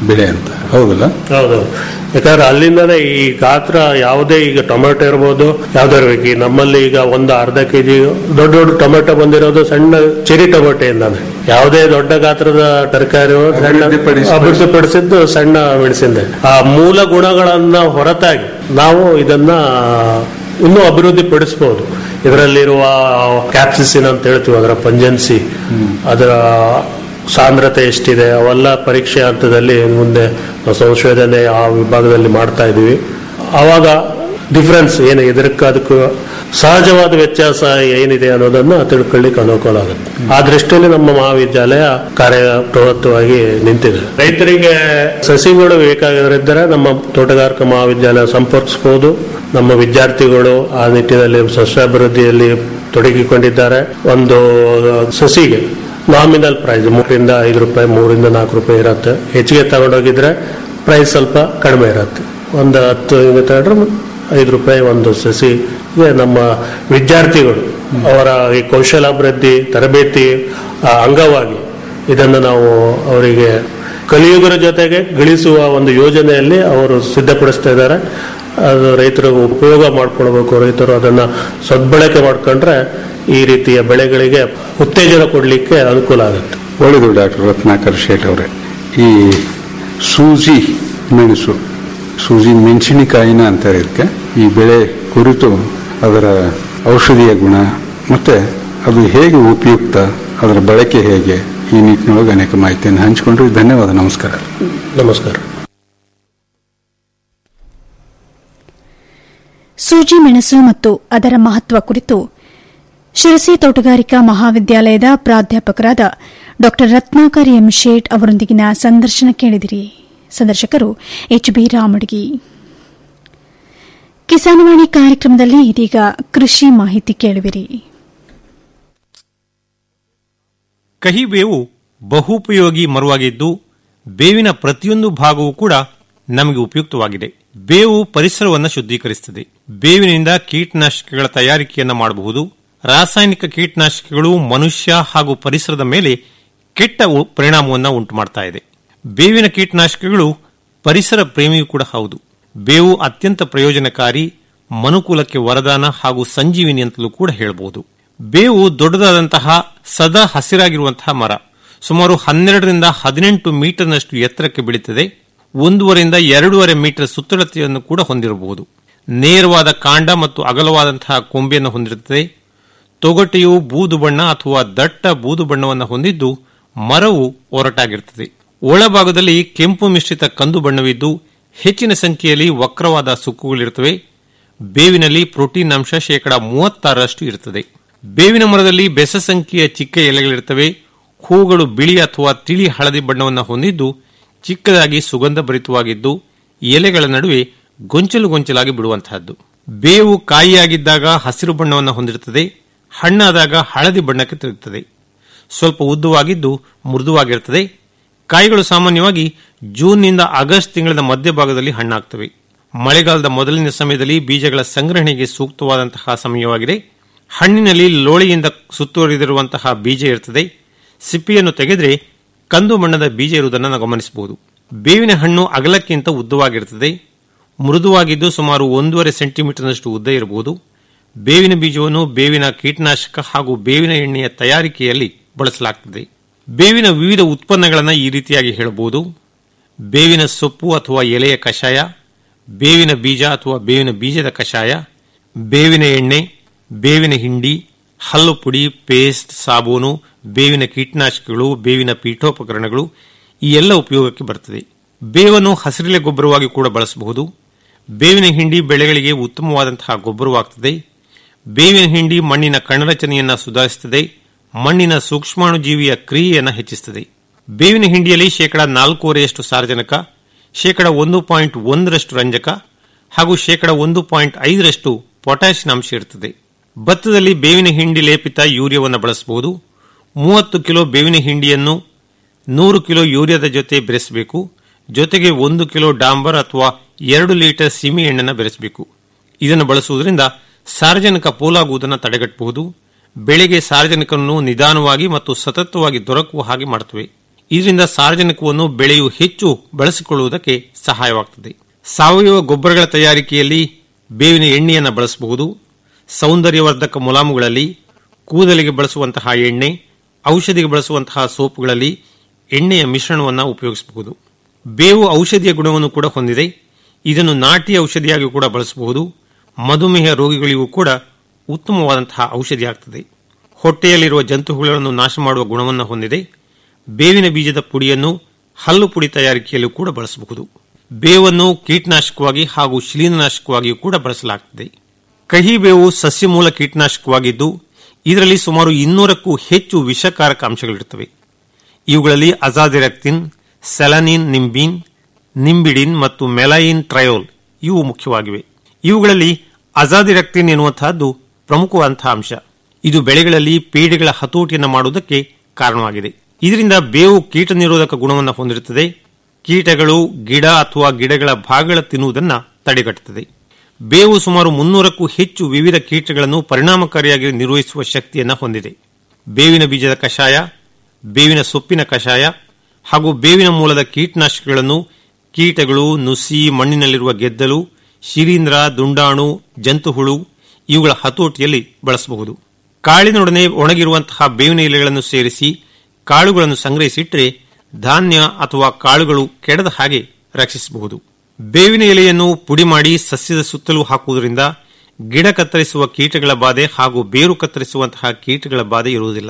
ಬೆಳೆ ಅಂತ ಹೌದಲ್ಲ ಹೌದೌದು ಯಾಕಂದ್ರೆ ಅಲ್ಲಿಂದನೇ ಈ ಗಾತ್ರ ಯಾವುದೇ ಈಗ ಟೊಮೆಟೊ ಇರ್ಬೋದು ಯಾವ್ದೇ ಇರ್ಬೇಕು ಈ ನಮ್ಮಲ್ಲಿ ಈಗ ಒಂದು ಅರ್ಧ ಕೆಜಿ ದೊಡ್ಡ ದೊಡ್ಡ ಟೊಮೆಟೊ ಬಂದಿರೋದು ಸಣ್ಣ ಚೆರಿ ಟೊಮೆಟೊಯಿಂದಾನೆ ಯಾವುದೇ ದೊಡ್ಡ ಗಾತ್ರದ ತರಕಾರಿ ಸಣ್ಣ ಅಭಿವೃದ್ಧಿಪಡಿಸಿ- ಅಭಿವೃದ್ಧಿಪಡಿಸಿದ್ದು ಸಣ್ಣ ಮೆಣಸಿಂದೆ ಆ ಮೂಲ ಗುಣಗಳನ್ನ ಹೊರತಾಗಿ ನಾವು ಇದನ್ನ ಇನ್ನೂ ಅಭಿವೃದ್ಧಿ ಪಡಿಸಬಹುದು ಇದರಲ್ಲಿರುವ ಕ್ಯಾಪ್ಸಿಸಿನ್ ಅಂತ ಹೇಳ್ತೀವಿ ಅದರ ಪಂಜನ್ಸಿ ಅದರ ಸಾಂದ್ರತೆ ಎಷ್ಟಿದೆ ಅವೆಲ್ಲ ಪರೀಕ್ಷೆ ಹಂತದಲ್ಲಿ ಮುಂದೆ ನಾವು ಸಂಶೋಧನೆ ಆ ವಿಭಾಗದಲ್ಲಿ ಮಾಡ್ತಾ ಇದೀವಿ ಆವಾಗ ಡಿಫ್ರೆನ್ಸ್ ಏನು ಇದಕ್ಕೆ ಅದಕ್ಕೂ ಸಹಜವಾದ ವ್ಯತ್ಯಾಸ ಏನಿದೆ ಅನ್ನೋದನ್ನ ತಿಳ್ಕೊಳ್ಳಿಕ್ಕೆ ಅನುಕೂಲ ಆಗುತ್ತೆ ಆ ದೃಷ್ಟಿಯಲ್ಲಿ ನಮ್ಮ ಮಹಾವಿದ್ಯಾಲಯ ಕಾರ್ಯಪ್ರವೃತ್ತವಾಗಿ ನಿಂತಿದೆ ರೈತರಿಗೆ ಸಸಿಗಳು ಬೇಕಾಗಿದ್ದರೆ ನಮ್ಮ ತೋಟಗಾರಿಕಾ ಮಹಾವಿದ್ಯಾಲಯ ಸಂಪರ್ಕಿಸಬಹುದು ನಮ್ಮ ವಿದ್ಯಾರ್ಥಿಗಳು ಆ ನಿಟ್ಟಿನಲ್ಲಿ ಸಸ್ಯಾಭಿವೃದ್ಧಿಯಲ್ಲಿ ತೊಡಗಿಕೊಂಡಿದ್ದಾರೆ ಒಂದು ಸಸಿಗೆ ನಾಮಿನಲ್ ಪ್ರೈಸ್ ಮೂರರಿಂದ ಐದು ರೂಪಾಯಿ ಮೂರಿಂದ ನಾಲ್ಕು ರೂಪಾಯಿ ಇರುತ್ತೆ ಹೆಚ್ಚಿಗೆ ತಗೊಂಡೋಗಿದ್ರೆ ಪ್ರೈಸ್ ಸ್ವಲ್ಪ ಕಡಿಮೆ ಇರುತ್ತೆ ಒಂದು ಹತ್ತು ಹಿಂಗೆ ತಗೊಂಡ್ರೆ ಐದು ರೂಪಾಯಿ ಒಂದು ಸಸಿಗೆ ನಮ್ಮ ವಿದ್ಯಾರ್ಥಿಗಳು ಅವರ ಈ ಕೌಶಲಾಭಿವೃದ್ಧಿ ತರಬೇತಿ ಆ, ಅಂಗವಾಗಿ ಇದನ್ನು ನಾವು ಅವರಿಗೆ ಕಲಿಯುಗರ ಜೊತೆಗೆ ಗಳಿಸುವ ಒಂದು ಯೋಜನೆಯಲ್ಲಿ ಅವರು ಸಿದ್ಧಪಡಿಸ್ತಾ ಇದ್ದಾರೆ ಅದು ರೈತರು ಉಪಯೋಗ ಮಾಡ್ಕೊಳ್ಬೇಕು ರೈತರು ಅದನ್ನ ಸದ್ಬಳಕೆ ಮಾಡ್ಕೊಂಡ್ರೆ ಈ ರೀತಿಯ ಬೆಳೆಗಳಿಗೆ ಉತ್ತೇಜನ ಕೊಡಲಿಕ್ಕೆ ಅನುಕೂಲ ಆಗುತ್ತೆ ಒಳ್ಳೆಯದು ಡಾಕ್ಟರ್ ರತ್ನಾಕರ್ ಶೇಟ್ ಅವರೇ ಈ ಸೂಜಿ ಮೆಣಸು ಸೂಜಿ ಮೆಣಸಿನಕಾಯಿನ ಅಂತಾರೆ ಇದಕ್ಕೆ ಈ ಬೆಳೆ ಕುರಿತು ಅದರ ಔಷಧೀಯ ಗುಣ ಮತ್ತೆ ಅದು ಹೇಗೆ ಉಪಯುಕ್ತ ಅದರ ಬಳಕೆ ಹೇಗೆ ಈ ನಿಟ್ಟಿನೊಳಗೆ ಅನೇಕ ಮಾಹಿತಿಯನ್ನು ಹಂಚಿಕೊಂಡ್ರು ಧನ್ಯವಾದ ನಮಸ್ಕಾರ ನಮಸ್ಕಾರ ಸೂಜಿ ಮೆಣಸು ಮತ್ತು ಅದರ ಮಹತ್ವ ಕುರಿತು ಶಿರಸಿ ತೋಟಗಾರಿಕಾ ಮಹಾವಿದ್ಯಾಲಯದ ಪ್ರಾಧ್ಯಾಪಕರಾದ ಡಾ ರತ್ನಾಕರ್ ಎಂ ಶೇಟ್ ಅವರೊಂದಿಗಿನ ಸಂದರ್ಶನ ಕೇಳಿದಿರಿ ಸಂದರ್ಶಕರು ಎಚ್ ಬಿ ರಾಮಡ್ಗಿ ಕಿಸಾನವಾಣಿ ಕಾರ್ಯಕ್ರಮದಲ್ಲಿ ಇದೀಗ ಕೃಷಿ ಮಾಹಿತಿ ಕೇಳುವಿರಿ ಕಹಿ ಬೇವು ಬಹುಪಯೋಗಿ ಮರವಾಗಿದ್ದು ಬೇವಿನ ಪ್ರತಿಯೊಂದು ಭಾಗವೂ ಕೂಡ ನಮಗೆ ಉಪಯುಕ್ತವಾಗಿದೆ ಬೇವು ಪರಿಸರವನ್ನು ಶುದ್ಧೀಕರಿಸುತ್ತದೆ ಬೇವಿನಿಂದ ಕೀಟನಾಶಕಗಳ ತಯಾರಿಕೆಯನ್ನು ಮಾಡಬಹುದು ರಾಸಾಯನಿಕ ಕೀಟನಾಶಕಗಳು ಮನುಷ್ಯ ಹಾಗೂ ಪರಿಸರದ ಮೇಲೆ ಕೆಟ್ಟ ಉ- ಪರಿಣಾಮವನ್ನು ಉಂಟು ಮಾಡ್ತಾ ಇದೆ ಬೇವಿನ ಕೀಟನಾಶಕಗಳು ಪರಿಸರ ಪ್ರೇಮಿಯೂ ಕೂಡ ಹೌದು ಬೇವು ಅತ್ಯಂತ ಪ್ರಯೋಜನಕಾರಿ ಮನುಕುಲಕ್ಕೆ ವರದಾನ ಹಾಗೂ ಸಂಜೀವಿನಿ ಅಂತಲೂ ಕೂಡ ಹೇಳಬಹುದು ಬೇವು ದೊಡ್ಡದಾದಂತಹ ಸದಾ ಹಸಿರಾಗಿರುವಂತಹ ಮರ ಸುಮಾರು ಹನ್ನೆರಡರಿಂದ ಹದಿನೆಂಟು ಮೀಟರ್ನಷ್ಟು ಎತ್ತರಕ್ಕೆ ಬೆಳೀತದೆ ಒಂದೂವರೆಯಿಂದ ಎರಡೂವರೆ ಮೀಟರ್ ಸುತ್ತಳತೆಯನ್ನು ಕೂಡ ಹೊಂದಿರಬಹುದು ನೇರವಾದ ಕಾಂಡ ಮತ್ತು ಅಗಲವಾದಂತಹ ಕೊಂಬೆಯನ್ನು ಹೊಂದಿರುತ್ತದೆ ತೊಗಟೆಯು ಬೂದು ಬಣ್ಣ ಅಥವಾ ದಟ್ಟ ಬೂದು ಬಣ್ಣವನ್ನು ಹೊಂದಿದ್ದು ಮರವು ಒರಟಾಗಿರುತ್ತದೆ ಒಳಭಾಗದಲ್ಲಿ ಕೆಂಪು ಮಿಶ್ರಿತ ಕಂದು ಬಣ್ಣವಿದ್ದು ಹೆಚ್ಚಿನ ಸಂಖ್ಯೆಯಲ್ಲಿ ವಕ್ರವಾದ ಸುಕ್ಕುಗಳಿರುತ್ತವೆ ಬೇವಿನಲ್ಲಿ ಪ್ರೋಟೀನ್ ಅಂಶ ಶೇಕಡ ಮೂವತ್ತಾರರಷ್ಟು ಇರುತ್ತದೆ ಬೇವಿನ ಮರದಲ್ಲಿ ಬೆಸ ಸಂಖ್ಯೆಯ ಚಿಕ್ಕ ಎಲೆಗಳಿರುತ್ತವೆ ಹೂಗಳು ಬಿಳಿ ಅಥವಾ ತಿಳಿ ಹಳದಿ ಬಣ್ಣವನ್ನು ಹೊಂದಿದ್ದು ಚಿಕ್ಕದಾಗಿ ಸುಗಂಧ ಭರಿತವಾಗಿದ್ದು ಎಲೆಗಳ ನಡುವೆ ಗೊಂಚಲು ಗೊಂಚಲಾಗಿ ಬಿಡುವಂತಹದ್ದು ಬೇವು ಕಾಯಿಯಾಗಿದ್ದಾಗ ಹಸಿರು ಬಣ್ಣವನ್ನು ಹೊಂದಿರುತ್ತದೆ ಹಣ್ಣಾದಾಗ ಹಳದಿ ಬಣ್ಣಕ್ಕೆ ತಿರುಗುತ್ತದೆ ಸ್ವಲ್ಪ ಉದ್ದವಾಗಿದ್ದು ಮೃದುವಾಗಿರುತ್ತದೆ ಕಾಯಿಗಳು ಸಾಮಾನ್ಯವಾಗಿ ಜೂನ್ನಿಂದ ಆಗಸ್ಟ್ ತಿಂಗಳ ಮಧ್ಯಭಾಗದಲ್ಲಿ ಹಣ್ಣಾಗ್ತವೆ ಮಳೆಗಾಲದ ಮೊದಲಿನ ಸಮಯದಲ್ಲಿ ಬೀಜಗಳ ಸಂಗ್ರಹಣೆಗೆ ಸೂಕ್ತವಾದಂತಹ ಸಮಯವಾಗಿದೆ ಹಣ್ಣಿನಲ್ಲಿ ಲೋಳೆಯಿಂದ ಸುತ್ತುವರಿದಿರುವಂತಹ ಬೀಜ ಇರುತ್ತದೆ ಸಿಪ್ಪಿಯನ್ನು ತೆಗೆದರೆ ಕಂದು ಬಣ್ಣದ ಬೀಜ ಇರುವುದನ್ನು ನಾವು ಗಮನಿಸಬಹುದು ಬೇವಿನ ಹಣ್ಣು ಅಗಲಕ್ಕಿಂತ ಉದ್ದವಾಗಿರುತ್ತದೆ ಮೃದುವಾಗಿದ್ದು ಸುಮಾರು ಒಂದೂವರೆ ಸೆಂಟಿಮೀಟರ್ನಷ್ಟು ಉದ್ದ ಇರಬಹುದು ಬೇವಿನ ಬೀಜವನ್ನು ಬೇವಿನ ಕೀಟನಾಶಕ ಹಾಗೂ ಬೇವಿನ ಎಣ್ಣೆಯ ತಯಾರಿಕೆಯಲ್ಲಿ ಬಳಸಲಾಗುತ್ತದೆ ಬೇವಿನ ವಿವಿಧ ಉತ್ಪನ್ನಗಳನ್ನು ಈ ರೀತಿಯಾಗಿ ಹೇಳಬಹುದು ಬೇವಿನ ಸೊಪ್ಪು ಅಥವಾ ಎಲೆಯ ಕಷಾಯ ಬೇವಿನ ಬೀಜ ಅಥವಾ ಬೇವಿನ ಬೀಜದ ಕಷಾಯ ಬೇವಿನ ಎಣ್ಣೆ ಬೇವಿನ ಹಿಂಡಿ ಹಲ್ಲು ಪುಡಿ ಪೇಸ್ಟ್ ಸಾಬೂನು ಬೇವಿನ ಕೀಟನಾಶಕಗಳು ಬೇವಿನ ಪೀಠೋಪಕರಣಗಳು ಈ ಎಲ್ಲ ಉಪಯೋಗಕ್ಕೆ ಬರುತ್ತದೆ ಬೇವನ್ನು ಹಸಿರೆಲೆ ಗೊಬ್ಬರವಾಗಿ ಕೂಡ ಬಳಸಬಹುದು ಬೇವಿನ ಹಿಂಡಿ ಬೆಳೆಗಳಿಗೆ ಉತ್ತಮವಾದಂತಹ ಗೊಬ್ಬರವಾಗುತ್ತದೆ ಬೇವಿನ ಹಿಂಡಿ ಮಣ್ಣಿನ ಕಣರಚನೆಯನ್ನು ಸುಧಾರಿಸುತ್ತದೆ ಮಣ್ಣಿನ ಸೂಕ್ಷ್ಮಾಣುಜೀವಿಯ ಕ್ರಿಯೆಯನ್ನು ಹೆಚ್ಚಿಸುತ್ತದೆ ಬೇವಿನ ಹಿಂಡಿಯಲ್ಲಿ ಶೇಕಡಾ ನಾಲ್ಕೂವರೆಯಷ್ಟು ಸಾರಜನಕ ಶೇಕಡ ಒಂದು ಪಾಯಿಂಟ್ ಒಂದರಷ್ಟು ರಂಜಕ ಹಾಗೂ ಶೇಕಡ ಒಂದು ಪಾಯಿಂಟ್ ಐದರಷ್ಟು ಪೊಟ್ಯಾಷಿಯಂ ಅಂಶ ಇರುತ್ತದೆ ಭತ್ತದಲ್ಲಿ ಬೇವಿನ ಹಿಂಡಿ ಲೇಪಿತ ಯೂರಿಯಾವನ್ನು ಬಳಸಬಹುದು ಮೂವತ್ತು ಕಿಲೋ ಬೇವಿನ ಹಿಂಡಿಯನ್ನು ನೂರು ಕಿಲೋ ಯೂರಿಯಾದ ಜೊತೆ ಬೆರೆಸಬೇಕು ಜೊತೆಗೆ ಒಂದು ಕಿಲೋ ಡಾಂಬರ್ ಅಥವಾ ಎರಡು ಲೀಟರ್ ಸೀಮೆ ಎಣ್ಣೆಯನ್ನು ಬೆರೆಸಬೇಕು ಇದನ್ನು ಬಳಸುವುದರಿಂದ ಸಾರ್ವಜನಿಕ ಪೋಲಾಗುವುದನ್ನು ತಡೆಗಟ್ಟಬಹುದು ಬೆಳೆಗೆ ಸಾರ್ವಜನಿಕವನ್ನು ನಿಧಾನವಾಗಿ ಮತ್ತು ಸತತವಾಗಿ ದೊರಕುವ ಹಾಗೆ ಮಾಡುತ್ತವೆ ಇದರಿಂದ ಸಾರ್ವಜನಿಕವನ್ನು ಬೆಳೆಯು ಹೆಚ್ಚು ಬಳಸಿಕೊಳ್ಳುವುದಕ್ಕೆ ಸಹಾಯವಾಗುತ್ತದೆ ಸಾವಯವ ಗೊಬ್ಬರಗಳ ತಯಾರಿಕೆಯಲ್ಲಿ ಬೇವಿನ ಎಣ್ಣೆಯನ್ನು ಬಳಸಬಹುದು ಸೌಂದರ್ಯವರ್ಧಕ ಮುಲಾಮುಗಳಲ್ಲಿ ಕೂದಲಿಗೆ ಬಳಸುವಂತಹ ಎಣ್ಣೆ ಔಷಧಿಗೆ ಬಳಸುವಂತಹ ಸೋಪುಗಳಲ್ಲಿ ಎಣ್ಣೆಯ ಮಿಶ್ರಣವನ್ನು ಉಪಯೋಗಿಸಬಹುದು ಬೇವು ಔಷಧಿಯ ಗುಣವನ್ನು ಕೂಡ ಹೊಂದಿದೆ ಇದನ್ನು ನಾಟಿ ಔಷಧಿಯಾಗಿ ಕೂಡ ಬಳಸಬಹುದು ಮಧುಮೇಹ ರೋಗಿಗಳಿಗೂ ಕೂಡ ಉತ್ತಮವಾದಂತಹ ಔಷಧಿಯಾಗುತ್ತದೆ ಹೊಟ್ಟೆಯಲ್ಲಿರುವ ಜಂತುಹುಗಳನ್ನು ನಾಶ ಮಾಡುವ ಗುಣವನ್ನು ಹೊಂದಿದೆ ಬೇವಿನ ಬೀಜದ ಪುಡಿಯನ್ನು ಹಲ್ಲು ಪುಡಿ ತಯಾರಿಕೆಯಲ್ಲೂ ಕೂಡ ಬಳಸಬಹುದು ಬೇವನ್ನು ಕೀಟನಾಶಕವಾಗಿ ಹಾಗೂ ಶಿಲೀಂಧ್ರನಾಶಕವಾಗಿಯೂ ಕೂಡ ಬಳಸಲಾಗುತ್ತದೆ ಕಹಿ ಬೇವು ಸಸ್ಯ ಮೂಲ ಕೀಟನಾಶಕವಾಗಿದ್ದು ಇದರಲ್ಲಿ ಸುಮಾರು ಇನ್ನೂರಕ್ಕೂ ಹೆಚ್ಚು ವಿಷಕಾರಕ ಅಂಶಗಳಿರುತ್ತವೆ ಇವುಗಳಲ್ಲಿ ಅಜಾದಿರಕ್ತಿನ್ ಸೆಲನಿನ್ ನಿಂಬಿನ್ ನಿಂಬಿಡಿನ್ ಮತ್ತು ಮೆಲೈನ್ ಟ್ರಯೋಲ್ ಇವು ಮುಖ್ಯವಾಗಿವೆ ಇವುಗಳಲ್ಲಿ ಅಜಾದಿರಕ್ತಿನ್ ಎನ್ನುವಂತಹದ್ದು ಪ್ರಮುಖವಾದಂತಹ ಅಂಶ ಇದು ಬೆಳೆಗಳಲ್ಲಿ ಪೀಡೆಗಳ ಹತೋಟಿಯನ್ನು ಮಾಡುವುದಕ್ಕೆ ಕಾರಣವಾಗಿದೆ ಇದರಿಂದ ಬೇವು ಕೀಟ ನಿರೋಧಕ ಗುಣವನ್ನು ಹೊಂದಿರುತ್ತದೆ ಕೀಟಗಳು ಗಿಡ ಅಥವಾ ಗಿಡಗಳ ಭಾಗಗಳ ತಿನ್ನುವುದನ್ನು ತಡೆಗಟ್ಟುತ್ತದೆ ಬೇವು ಸುಮಾರು ಮುನ್ನೂರಕ್ಕೂ ಹೆಚ್ಚು ವಿವಿಧ ಕೀಟಗಳನ್ನು ಪರಿಣಾಮಕಾರಿಯಾಗಿ ನಿರ್ವಹಿಸುವ ಶಕ್ತಿಯನ್ನು ಹೊಂದಿದೆ ಬೇವಿನ ಬೀಜದ ಕಷಾಯ ಬೇವಿನ ಸೊಪ್ಪಿನ ಕಷಾಯ ಹಾಗೂ ಬೇವಿನ ಮೂಲದ ಕೀಟನಾಶಕಗಳನ್ನು ಕೀಟಗಳು ನುಸಿ ಮಣ್ಣಿನಲ್ಲಿರುವ ಗೆದ್ದಲು ಶಿಲೀಂಧ್ರ ದುಂಡಾಣು ಜಂತುಹುಳು ಇವುಗಳ ಹತೋಟಿಯಲ್ಲಿ ಬಳಸಬಹುದು ಕಾಳಿನೊಡನೆ ಒಣಗಿರುವಂತಹ ಬೇವಿನ ಎಲೆಗಳನ್ನು ಸೇರಿಸಿ ಕಾಳುಗಳನ್ನು ಸಂಗ್ರಹಿಸಿಟ್ಟರೆ ಧಾನ್ಯ ಅಥವಾ ಕಾಳುಗಳು ಕೆಡದ ಹಾಗೆ ರಕ್ಷಿಸಬಹುದು ಬೇವಿನ ಎಲೆಯನ್ನು ಪುಡಿ ಮಾಡಿ ಸಸ್ಯದ ಸುತ್ತಲೂ ಹಾಕುವುದರಿಂದ ಗಿಡ ಕತ್ತರಿಸುವ ಕೀಟಗಳ ಬಾಧೆ ಹಾಗೂ ಬೇರು ಕತ್ತರಿಸುವಂತಹ ಕೀಟಗಳ ಬಾಧೆ ಇರುವುದಿಲ್ಲ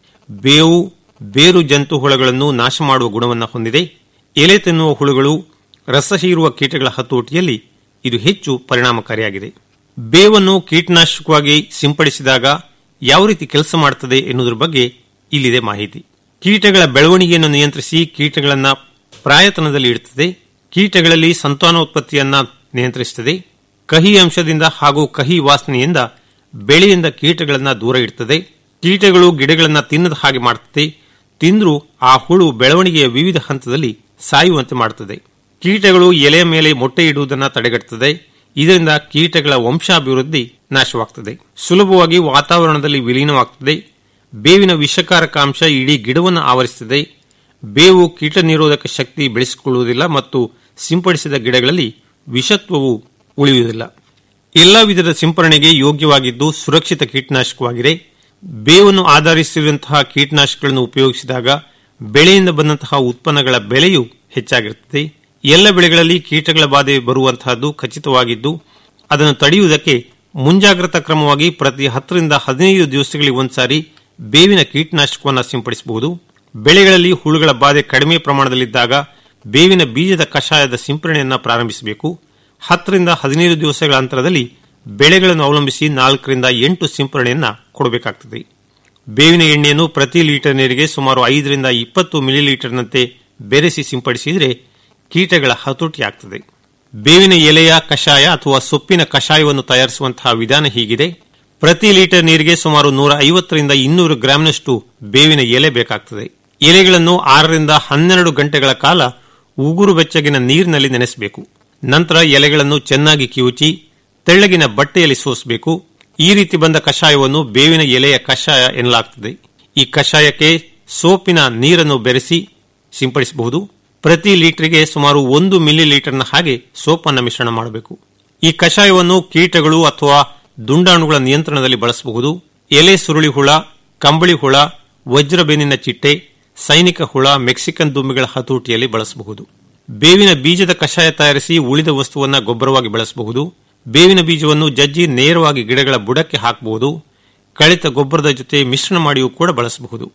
ಬೇವು ಬೇರು ಜಂತು ಹುಳಗಳನ್ನು ನಾಶ ಮಾಡುವ ಗುಣವನ್ನು ಹೊಂದಿದೆ ಎಲೆ ತಿನ್ನುವ ಹುಳುಗಳು ರಸ ಹೀರುವ ಕೀಟಗಳ ಹತೋಟಿಯಲ್ಲಿ ಇದು ಹೆಚ್ಚು ಪರಿಣಾಮಕಾರಿಯಾಗಿದೆ ಬೇವನ್ನು ಕೀಟನಾಶಕವಾಗಿ ಸಿಂಪಡಿಸಿದಾಗ ಯಾವ ರೀತಿ ಕೆಲಸ ಮಾಡುತ್ತದೆ ಎನ್ನುವುದರ ಬಗ್ಗೆ ಇಲ್ಲಿದೆ ಮಾಹಿತಿ ಕೀಟಗಳ ಬೆಳವಣಿಗೆಯನ್ನು ನಿಯಂತ್ರಿಸಿ ಕೀಟಗಳನ್ನು ಪ್ರಾಯತನದಲ್ಲಿ ಇಡುತ್ತದೆ ಕೀಟಗಳಲ್ಲಿ ಸಂತಾನೋತ್ಪತ್ತಿಯನ್ನ ನಿಯಂತ್ರಿಸುತ್ತದೆ ಕಹಿ ಅಂಶದಿಂದ ಹಾಗೂ ಕಹಿ ವಾಸನೆಯಿಂದ ಬೆಳೆಯಿಂದ ಕೀಟಗಳನ್ನು ದೂರ ಇಡುತ್ತದೆ ಕೀಟಗಳು ಗಿಡಗಳನ್ನು ತಿನ್ನದ ಹಾಗೆ ಮಾಡುತ್ತದೆ ತಿಂದರೂ ಆ ಹುಳು ಬೆಳವಣಿಗೆಯ ವಿವಿಧ ಹಂತದಲ್ಲಿ ಸಾಯುವಂತೆ ಮಾಡುತ್ತದೆ ಕೀಟಗಳು ಎಲೆಯ ಮೇಲೆ ಮೊಟ್ಟೆ ಇಡುವುದನ್ನು ತಡೆಗಟ್ಟುತ್ತದೆ ಇದರಿಂದ ಕೀಟಗಳ ವಂಶಾಭಿವೃದ್ಧಿ ನಾಶವಾಗುತ್ತದೆ ಸುಲಭವಾಗಿ ವಾತಾವರಣದಲ್ಲಿ ವಿಲೀನವಾಗುತ್ತದೆ ಬೇವಿನ ವಿಷಕಾರಕ ಅಂಶ ಇಡೀ ಗಿಡವನ್ನು ಆವರಿಸುತ್ತದೆ ಬೇವು ಕೀಟ ನಿರೋಧಕ ಶಕ್ತಿ ಬೆಳೆಸಿಕೊಳ್ಳುವುದಿಲ್ಲ ಮತ್ತು ಸಿಂಪಡಿಸಿದ ಗಿಡಗಳಲ್ಲಿ ವಿಷತ್ವವು ಉಳಿಯುವುದಿಲ್ಲ ಎಲ್ಲ ವಿಧದ ಸಿಂಪರಣೆಗೆ ಯೋಗ್ಯವಾಗಿದ್ದು ಸುರಕ್ಷಿತ ಕೀಟನಾಶಕವಾಗಿದೆ ಬೇವನ್ನು ಆಧರಿಸಿರುವಂತಹ ಕೀಟನಾಶಕಗಳನ್ನು ಉಪಯೋಗಿಸಿದಾಗ ಬೆಳೆಯಿಂದ ಬಂದಂತಹ ಉತ್ಪನ್ನಗಳ ಬೆಲೆಯು ಹೆಚ್ಚಾಗಿರುತ್ತದೆ ಎಲ್ಲ ಬೆಳೆಗಳಲ್ಲಿ ಕೀಟಗಳ ಬಾಧೆ ಬರುವಂತಹದ್ದು ಖಚಿತವಾಗಿದ್ದು ಅದನ್ನು ತಡೆಯುವುದಕ್ಕೆ ಮುಂಜಾಗ್ರತಾ ಕ್ರಮವಾಗಿ ಪ್ರತಿ ಹತ್ತರಿಂದ ಹದಿನೈದು ದಿವಸಗಳಿಗೆ ಒಂದ್ಸಾರಿ ಬೇವಿನ ಕೀಟನಾಶಕವನ್ನು ಸಿಂಪಡಿಸಬಹುದು ಬೆಳೆಗಳಲ್ಲಿ ಹುಳುಗಳ ಬಾಧೆ ಕಡಿಮೆ ಪ್ರಮಾಣದಲ್ಲಿದ್ದಾಗ ಬೇವಿನ ಬೀಜದ ಕಷಾಯದ ಸಿಂಪರಣೆಯನ್ನು ಪ್ರಾರಂಭಿಸಬೇಕು ಹತ್ತರಿಂದ ಹದಿನೈದು ದಿವಸಗಳ ಅಂತರದಲ್ಲಿ ಬೆಳೆಗಳನ್ನು ಅವಲಂಬಿಸಿ ನಾಲ್ಕರಿಂದ ಎಂಟು ಸಿಂಪರಣೆಯನ್ನ ಕೊಡಬೇಕಾಗುತ್ತದೆ ಬೇವಿನ ಎಣ್ಣೆಯನ್ನು ಪ್ರತಿ ಲೀಟರ್ ನೀರಿಗೆ ಸುಮಾರು ಐದರಿಂದ ಇಪ್ಪತ್ತು ಮಿಲಿಲೀಟರ್ನಂತೆ ಬೆರೆಸಿ ಸಿಂಪಡಿಸಿದರೆ ಕೀಟಗಳ ಹತೋಟಿಯಾಗುತ್ತದೆ ಬೇವಿನ ಎಲೆಯ ಕಷಾಯ ಅಥವಾ ಸೊಪ್ಪಿನ ಕಷಾಯವನ್ನು ತಯಾರಿಸುವಂತಹ ವಿಧಾನ ಹೀಗಿದೆ ಪ್ರತಿ ಲೀಟರ್ ನೀರಿಗೆ ಸುಮಾರು ನೂರ ಐವತ್ತರಿಂದ ಇನ್ನೂರು ಗ್ರಾಂನಷ್ಟು ಬೇವಿನ ಎಲೆ ಬೇಕಾಗುತ್ತದೆ ಎಲೆಗಳನ್ನು ಆರರಿಂದ ಹನ್ನೆರಡು ಗಂಟೆಗಳ ಕಾಲ ಉಗುರು ಬೆಚ್ಚಗಿನ ನೀರಿನಲ್ಲಿ ನೆನೆಸಬೇಕು ನಂತರ ಎಲೆಗಳನ್ನು ಚೆನ್ನಾಗಿ ಕಿವುಚಿ ತೆಳ್ಳಗಿನ ಬಟ್ಟೆಯಲ್ಲಿ ಸೋಸಬೇಕು ಈ ರೀತಿ ಬಂದ ಕಷಾಯವನ್ನು ಬೇವಿನ ಎಲೆಯ ಕಷಾಯ ಎನ್ನಲಾಗುತ್ತದೆ ಈ ಕಷಾಯಕ್ಕೆ ಸೋಪಿನ ನೀರನ್ನು ಬೆರೆಸಿ ಸಿಂಪಡಿಸಬಹುದು ಪ್ರತಿ ಲೀಟರ್ಗೆ ಸುಮಾರು ಒಂದು ಮಿಲಿ ಲೀಟರ್ನ ಹಾಗೆ ಸೋಪನ್ನು ಮಿಶ್ರಣ ಮಾಡಬೇಕು ಈ ಕಷಾಯವನ್ನು ಕೀಟಗಳು ಅಥವಾ ದುಂಡಾಣುಗಳ ನಿಯಂತ್ರಣದಲ್ಲಿ ಬಳಸಬಹುದು ಎಲೆ ಸುರುಳಿ ಹುಳ ಕಂಬಳಿ ಹುಳ ವಜ್ರಬೆನ್ನಿನ ಚಿಟ್ಟೆ ಸೈನಿಕ ಹುಳ ಮೆಕ್ಸಿಕನ್ ದುಂಬಿಗಳ ಹತೋಟಿಯಲ್ಲಿ ಬಳಸಬಹುದು ಬೇವಿನ ಬೀಜದ ಕಷಾಯ ತಯಾರಿಸಿ ಉಳಿದ ವಸ್ತುವನ್ನು ಗೊಬ್ಬರವಾಗಿ ಬಳಸಬಹುದು ಬೇವಿನ ಬೀಜವನ್ನು ಜಜ್ಜಿ ನೇರವಾಗಿ ಗಿಡಗಳ ಬುಡಕ್ಕೆ ಹಾಕಬಹುದು ಕಳಿತ ಗೊಬ್ಬರದ ಜೊತೆ ಮಿಶ್ರಣ ಮಾಡಿಯೂ ಕೂಡ ಬಳಸಬಹುದು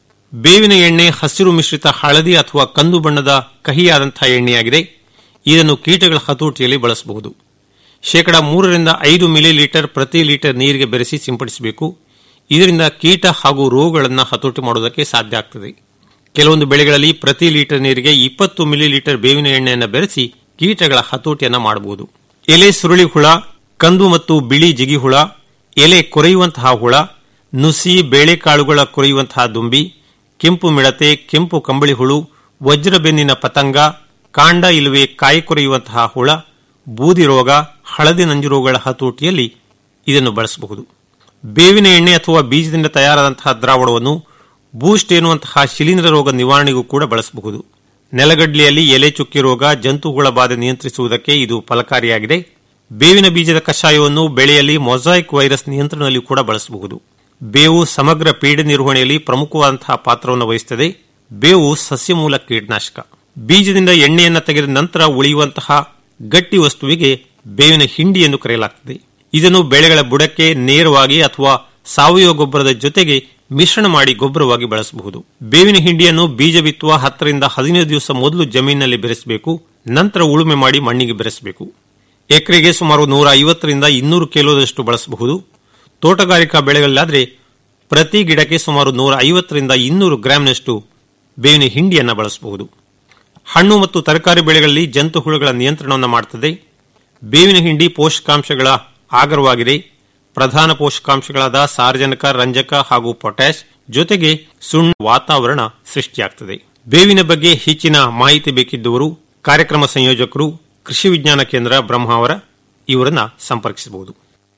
ಬೇವಿನ ಎಣ್ಣೆ ಹಸಿರು ಮಿಶ್ರಿತ ಹಳದಿ ಅಥವಾ ಕಂದು ಬಣ್ಣದ ಕಹಿಯಾದಂತಹ ಎಣ್ಣೆಯಾಗಿದೆ ಇದನ್ನು ಕೀಟಗಳ ಹತೋಟಿಯಲ್ಲಿ ಬಳಸಬಹುದು ಶೇಕಡ ಮೂರರಿಂದ ಐದು ಮಿಲಿ ಲೀಟರ್ ಪ್ರತಿ ಲೀಟರ್ ನೀರಿಗೆ ಬೆರೆಸಿ ಸಿಂಪಡಿಸಬೇಕು ಇದರಿಂದ ಕೀಟ ಹಾಗೂ ರೋಗಗಳನ್ನು ಹತೋಟಿ ಮಾಡುವುದಕ್ಕೆ ಸಾಧ್ಯ ಆಗ್ತದೆ ಕೆಲವೊಂದು ಬೆಳೆಗಳಲ್ಲಿ ಪ್ರತಿ ಲೀಟರ್ ನೀರಿಗೆ ಇಪ್ಪತ್ತು ಮಿಲಿ ಲೀಟರ್ ಬೇವಿನ ಎಣ್ಣೆಯನ್ನು ಬೆರೆಸಿ ಕೀಟಗಳ ಹತೋಟಿಯನ್ನು ಮಾಡಬಹುದು ಎಲೆ ಸುರುಳಿ ಹುಳ ಕಂದು ಮತ್ತು ಬಿಳಿ ಜಿಗಿ ಹುಳ ಎಲೆ ಕೊರೆಯುವಂತಹ ಹುಳ ನುಸಿ ಬೇಳೆಕಾಳುಗಳ ಕೊರೆಯುವಂತಹ ದುಂಬಿ ಕೆಂಪು ಮಿಡತೆ ಕೆಂಪು ಕಂಬಳಿ ಹುಳು ವಜ್ರಬೆನ್ನಿನ ಪತಂಗ ಕಾಂಡ ಇಲ್ಲವೇ ಕಾಯಿ ಕೊರೆಯುವಂತಹ ಹುಳ ಬೂದಿ ರೋಗ ಹಳದಿ ನಂಜು ರೋಗಗಳ ಹತೋಟಿಯಲ್ಲಿ ಇದನ್ನು ಬಳಸಬಹುದು ಬೇವಿನ ಎಣ್ಣೆ ಅಥವಾ ಬೀಜದಿಂದ ತಯಾರಾದಂತಹ ದ್ರಾವಣವನ್ನು ಬೂಸ್ಟ್ ಎನ್ನುವಂತಹ ಶಿಲೀಂಧ್ರ ರೋಗ ನಿವಾರಣೆಗೂ ಕೂಡ ಬಳಸಬಹುದು ನೆಲಗಡ್ಲೆಯಲ್ಲಿ ಎಲೆ ಚುಕ್ಕಿ ರೋಗ ಜಂತುಹುಳ ಬಾಧೆ ನಿಯಂತ್ರಿಸುವುದಕ್ಕೆ ಇದು ಫಲಕಾರಿಯಾಗಿದೆ ಬೇವಿನ ಬೀಜದ ಕಷಾಯವನ್ನು ಬೆಳೆಯಲ್ಲಿ ಮೊಸಾಯಿಕ್ ವೈರಸ್ ನಿಯಂತ್ರಣದಲ್ಲಿ ಕೂಡ ಬಳಸಬಹುದು ಬೇವು ಸಮಗ್ರ ಪೀಡೆ ನಿರ್ವಹಣೆಯಲ್ಲಿ ಪ್ರಮುಖವಾದಂತಹ ಪಾತ್ರವನ್ನು ವಹಿಸುತ್ತದೆ ಬೇವು ಸಸ್ಯಮೂಲ ಕೀಟನಾಶಕ ಬೀಜದಿಂದ ಎಣ್ಣೆಯನ್ನು ತೆಗೆದ ನಂತರ ಉಳಿಯುವಂತಹ ಗಟ್ಟಿ ವಸ್ತುವಿಗೆ ಬೇವಿನ ಹಿಂಡಿ ಎಂದು ಕರೆಯಲಾಗುತ್ತದೆ ಇದನ್ನು ಬೆಳೆಗಳ ಬುಡಕ್ಕೆ ನೇರವಾಗಿ ಅಥವಾ ಸಾವಯವ ಗೊಬ್ಬರದ ಜೊತೆಗೆ ಮಿಶ್ರಣ ಮಾಡಿ ಗೊಬ್ಬರವಾಗಿ ಬಳಸಬಹುದು ಬೇವಿನ ಹಿಂಡಿಯನ್ನು ಬೀಜ ಬಿತ್ತುವ ಹತ್ತರಿಂದ ಹದಿನೈದು ದಿವಸ ಮೊದಲು ಜಮೀನಿನಲ್ಲಿ ಬೆರೆಸಬೇಕು ನಂತರ ಉಳುಮೆ ಮಾಡಿ ಮಣ್ಣಿಗೆ ಬೆರೆಸಬೇಕು ಎಕರೆಗೆ ಸುಮಾರು ನೂರ ಐವತ್ತರಿಂದ ಇನ್ನೂರು ಕಿಲೋದಷ್ಟು ಬಳಸಬಹುದು ತೋಟಗಾರಿಕಾ ಬೆಳೆಗಳಲ್ಲಾದರೆ ಪ್ರತಿ ಗಿಡಕ್ಕೆ ಸುಮಾರು ನೂರ ಐವತ್ತರಿಂದ ಇನ್ನೂರು ಗ್ರಾಂನಷ್ಟು ಬೇವಿನ ಹಿಂಡಿಯನ್ನು ಬಳಸಬಹುದು ಹಣ್ಣು ಮತ್ತು ತರಕಾರಿ ಬೆಳೆಗಳಲ್ಲಿ ಜಂತು ಹುಳುಗಳ ನಿಯಂತ್ರಣವನ್ನು ಮಾಡುತ್ತದೆ ಬೇವಿನ ಹಿಂಡಿ ಪೋಷಕಾಂಶಗಳ ಆಗರವಾಗಿದೆ ಪ್ರಧಾನ ಪೋಷಕಾಂಶಗಳಾದ ಸಾರಜನಕ ರಂಜಕ ಹಾಗೂ ಪೊಟ್ಯಾಶ್ ಜೊತೆಗೆ ಸುಣ್ಣ ವಾತಾವರಣ ಸೃಷ್ಟಿಯಾಗುತ್ತದೆ ಬೇವಿನ ಬಗ್ಗೆ ಹೆಚ್ಚಿನ ಮಾಹಿತಿ ಬೇಕಿದ್ದವರು ಕಾರ್ಯಕ್ರಮ ಸಂಯೋಜಕರು ಕೃಷಿ ವಿಜ್ಞಾನ ಕೇಂದ್ರ ಬ್ರಹ್ಮಾವರ ಇವರನ್ನ ಸಂಪರ್ಕಿಸಬಹುದು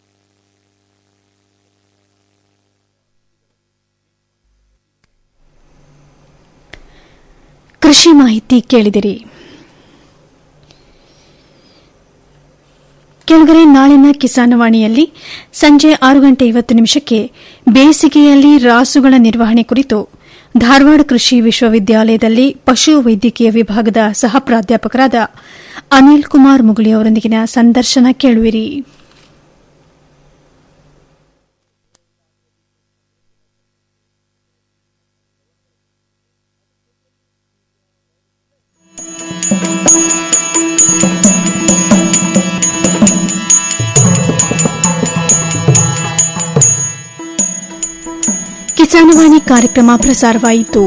ಕೃಷಿ ಮಾಹಿತಿ ಕೇಳಿದಿರಿ ಕೆಳಗರೆ ನಾಳಿನ ಕಿಸಾನವಾಣಿಯಲ್ಲಿ ಸಂಜೆ ಆರು ಗಂಟೆ ಐವತ್ತು ನಿಮಿಷಕ್ಕೆ ಬೇಸಿಗೆಯಲ್ಲಿ ರಾಸುಗಳ ನಿರ್ವಹಣೆ ಕುರಿತು ಧಾರವಾಡ ಕೃಷಿ ವಿಶ್ವವಿದ್ಯಾಲಯದಲ್ಲಿ ಪಶು ವೈದ್ಯಕೀಯ ವಿಭಾಗದ ಸಹ ಪ್ರಾಧ್ಯಾಪಕರಾದ ಅನಿಲ್ ಕುಮಾರ್ ಮುಗುಳಿ ಅವರೊಂದಿಗಿನ ಸಂದರ್ಶನ ಕೇಳುವಿರಿ ಕಿಸಾನವಾಣಿ ಕಾರ್ಯಕ್ರಮ ಪ್ರಸಾರವಾಯಿತು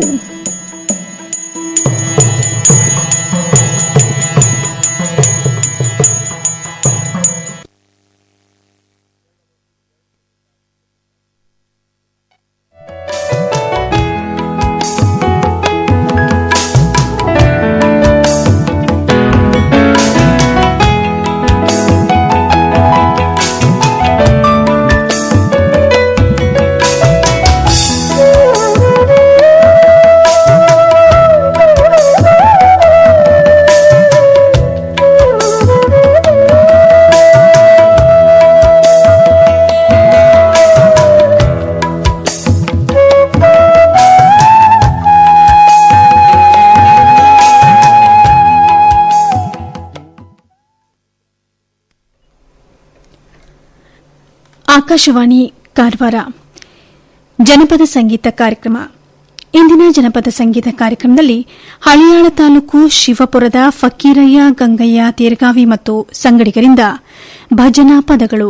ಆಕಾಶವಾಣಿ ಕಾರವಾರ ಜನಪದ ಸಂಗೀತ ಕಾರ್ಯಕ್ರಮ ಇಂದಿನ ಜನಪದ ಸಂಗೀತ ಕಾರ್ಯಕ್ರಮದಲ್ಲಿ ಹಳಿಯಾಳ ತಾಲೂಕು ಶಿವಪುರದ ಫಕೀರಯ್ಯ ಗಂಗಯ್ಯ ತೀರ್ಗಾವಿ ಮತ್ತು ಸಂಗಡಿಗರಿಂದ ಭಜನಾ ಪದಗಳು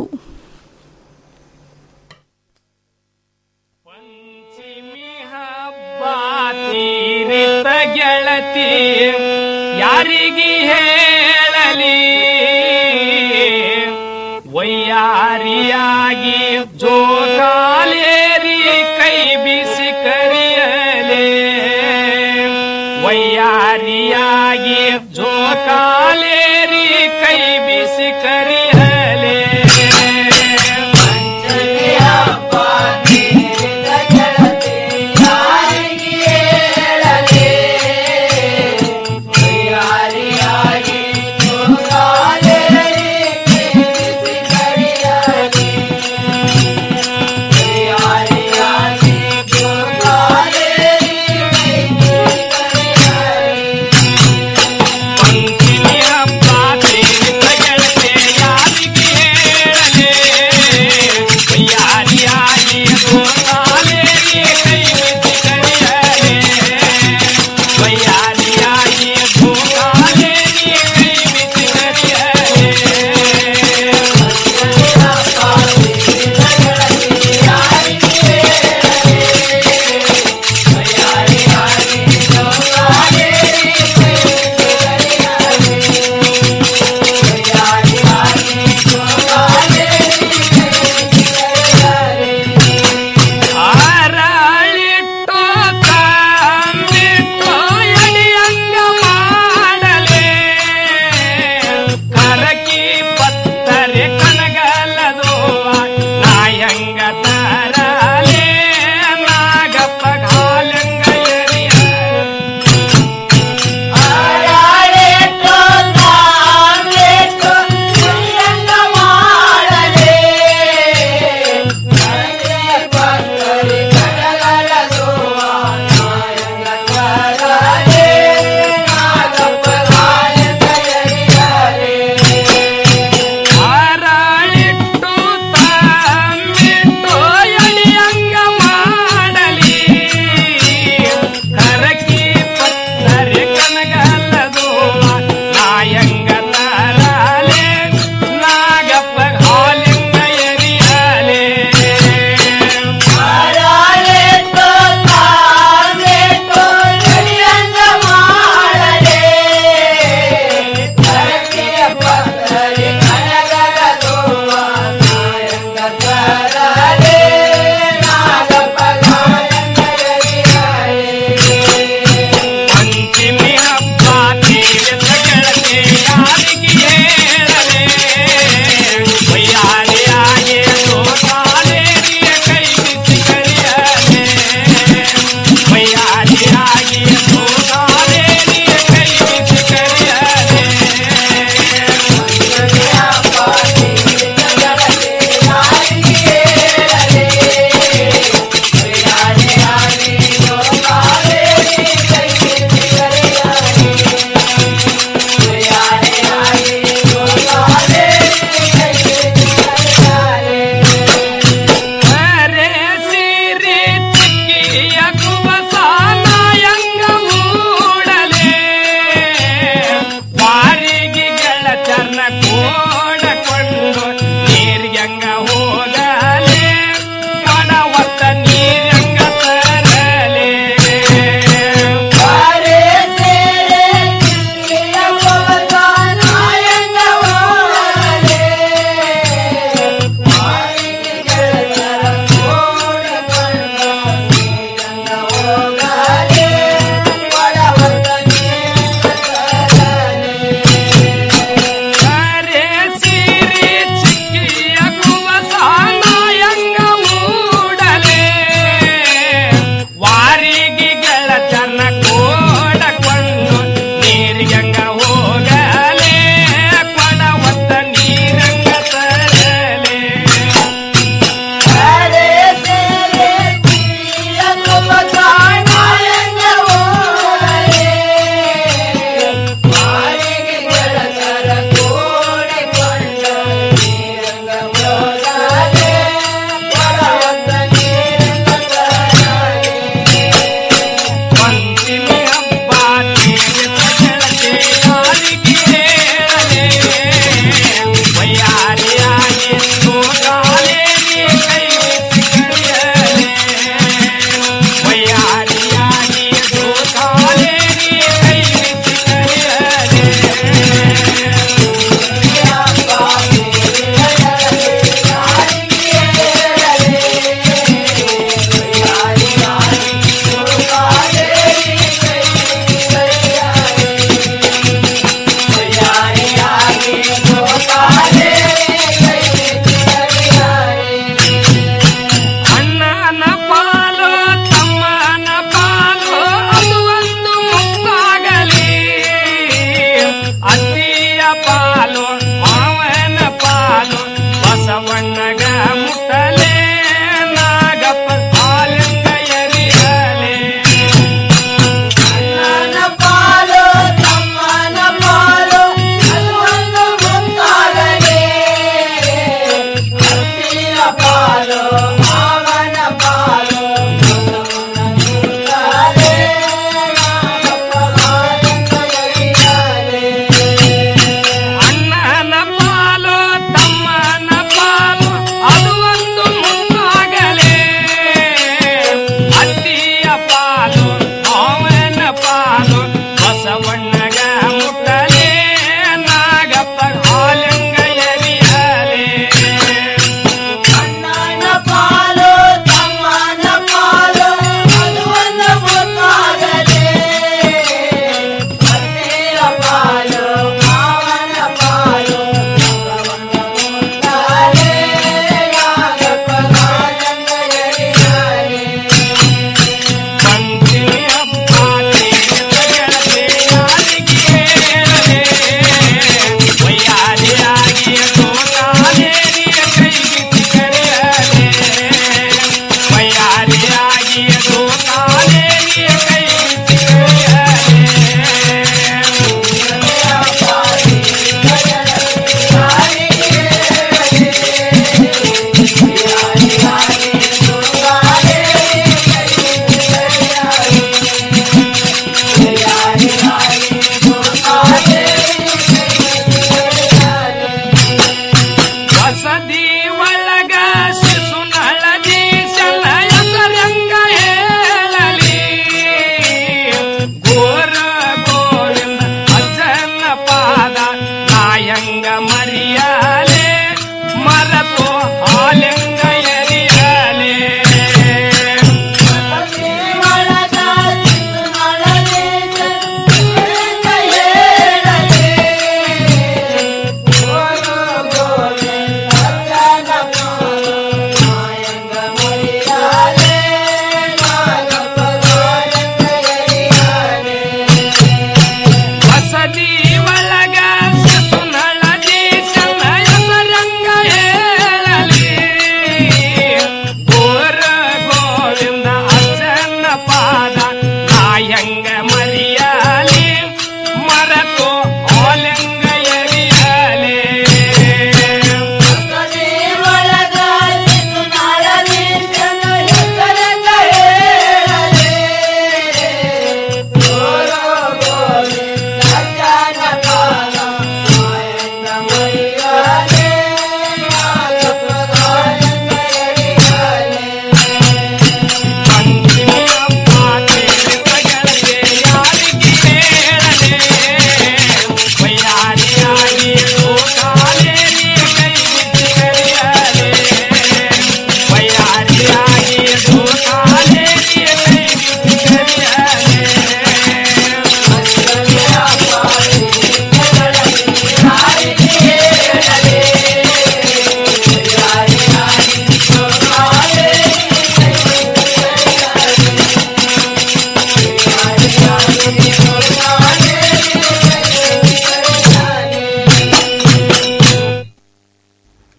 ತೀರಿತ ಗೆಳತಿ ಯಾರಿಗಿ ಹೇಳಲಿ ವೈಯಾರಿಯಾಗಿ ಜೋಕಾಲೇರಿ ಕೈ ಬಿಸಿ ಕರಿಯಲೆ ವೈಯಾರಿಯಾಗಿ ಜೋಕಾಲೇರಿ ಕೈ ಬಿಸಿ ಕರಿಯಲೆ ಪಂಚಮಿ ಹಬ್ಬ ತೀರಿತ ಗೆಳತಿ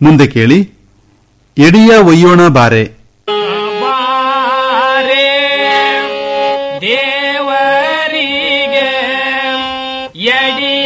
ಮುಂದೆ ಕೇಳಿ ಎಡಿಯ ಒಯ್ಯೋಣ ಬಾರೆ ಬಾರೆ ದೇವರಿಗೆ ಎಡಿಯ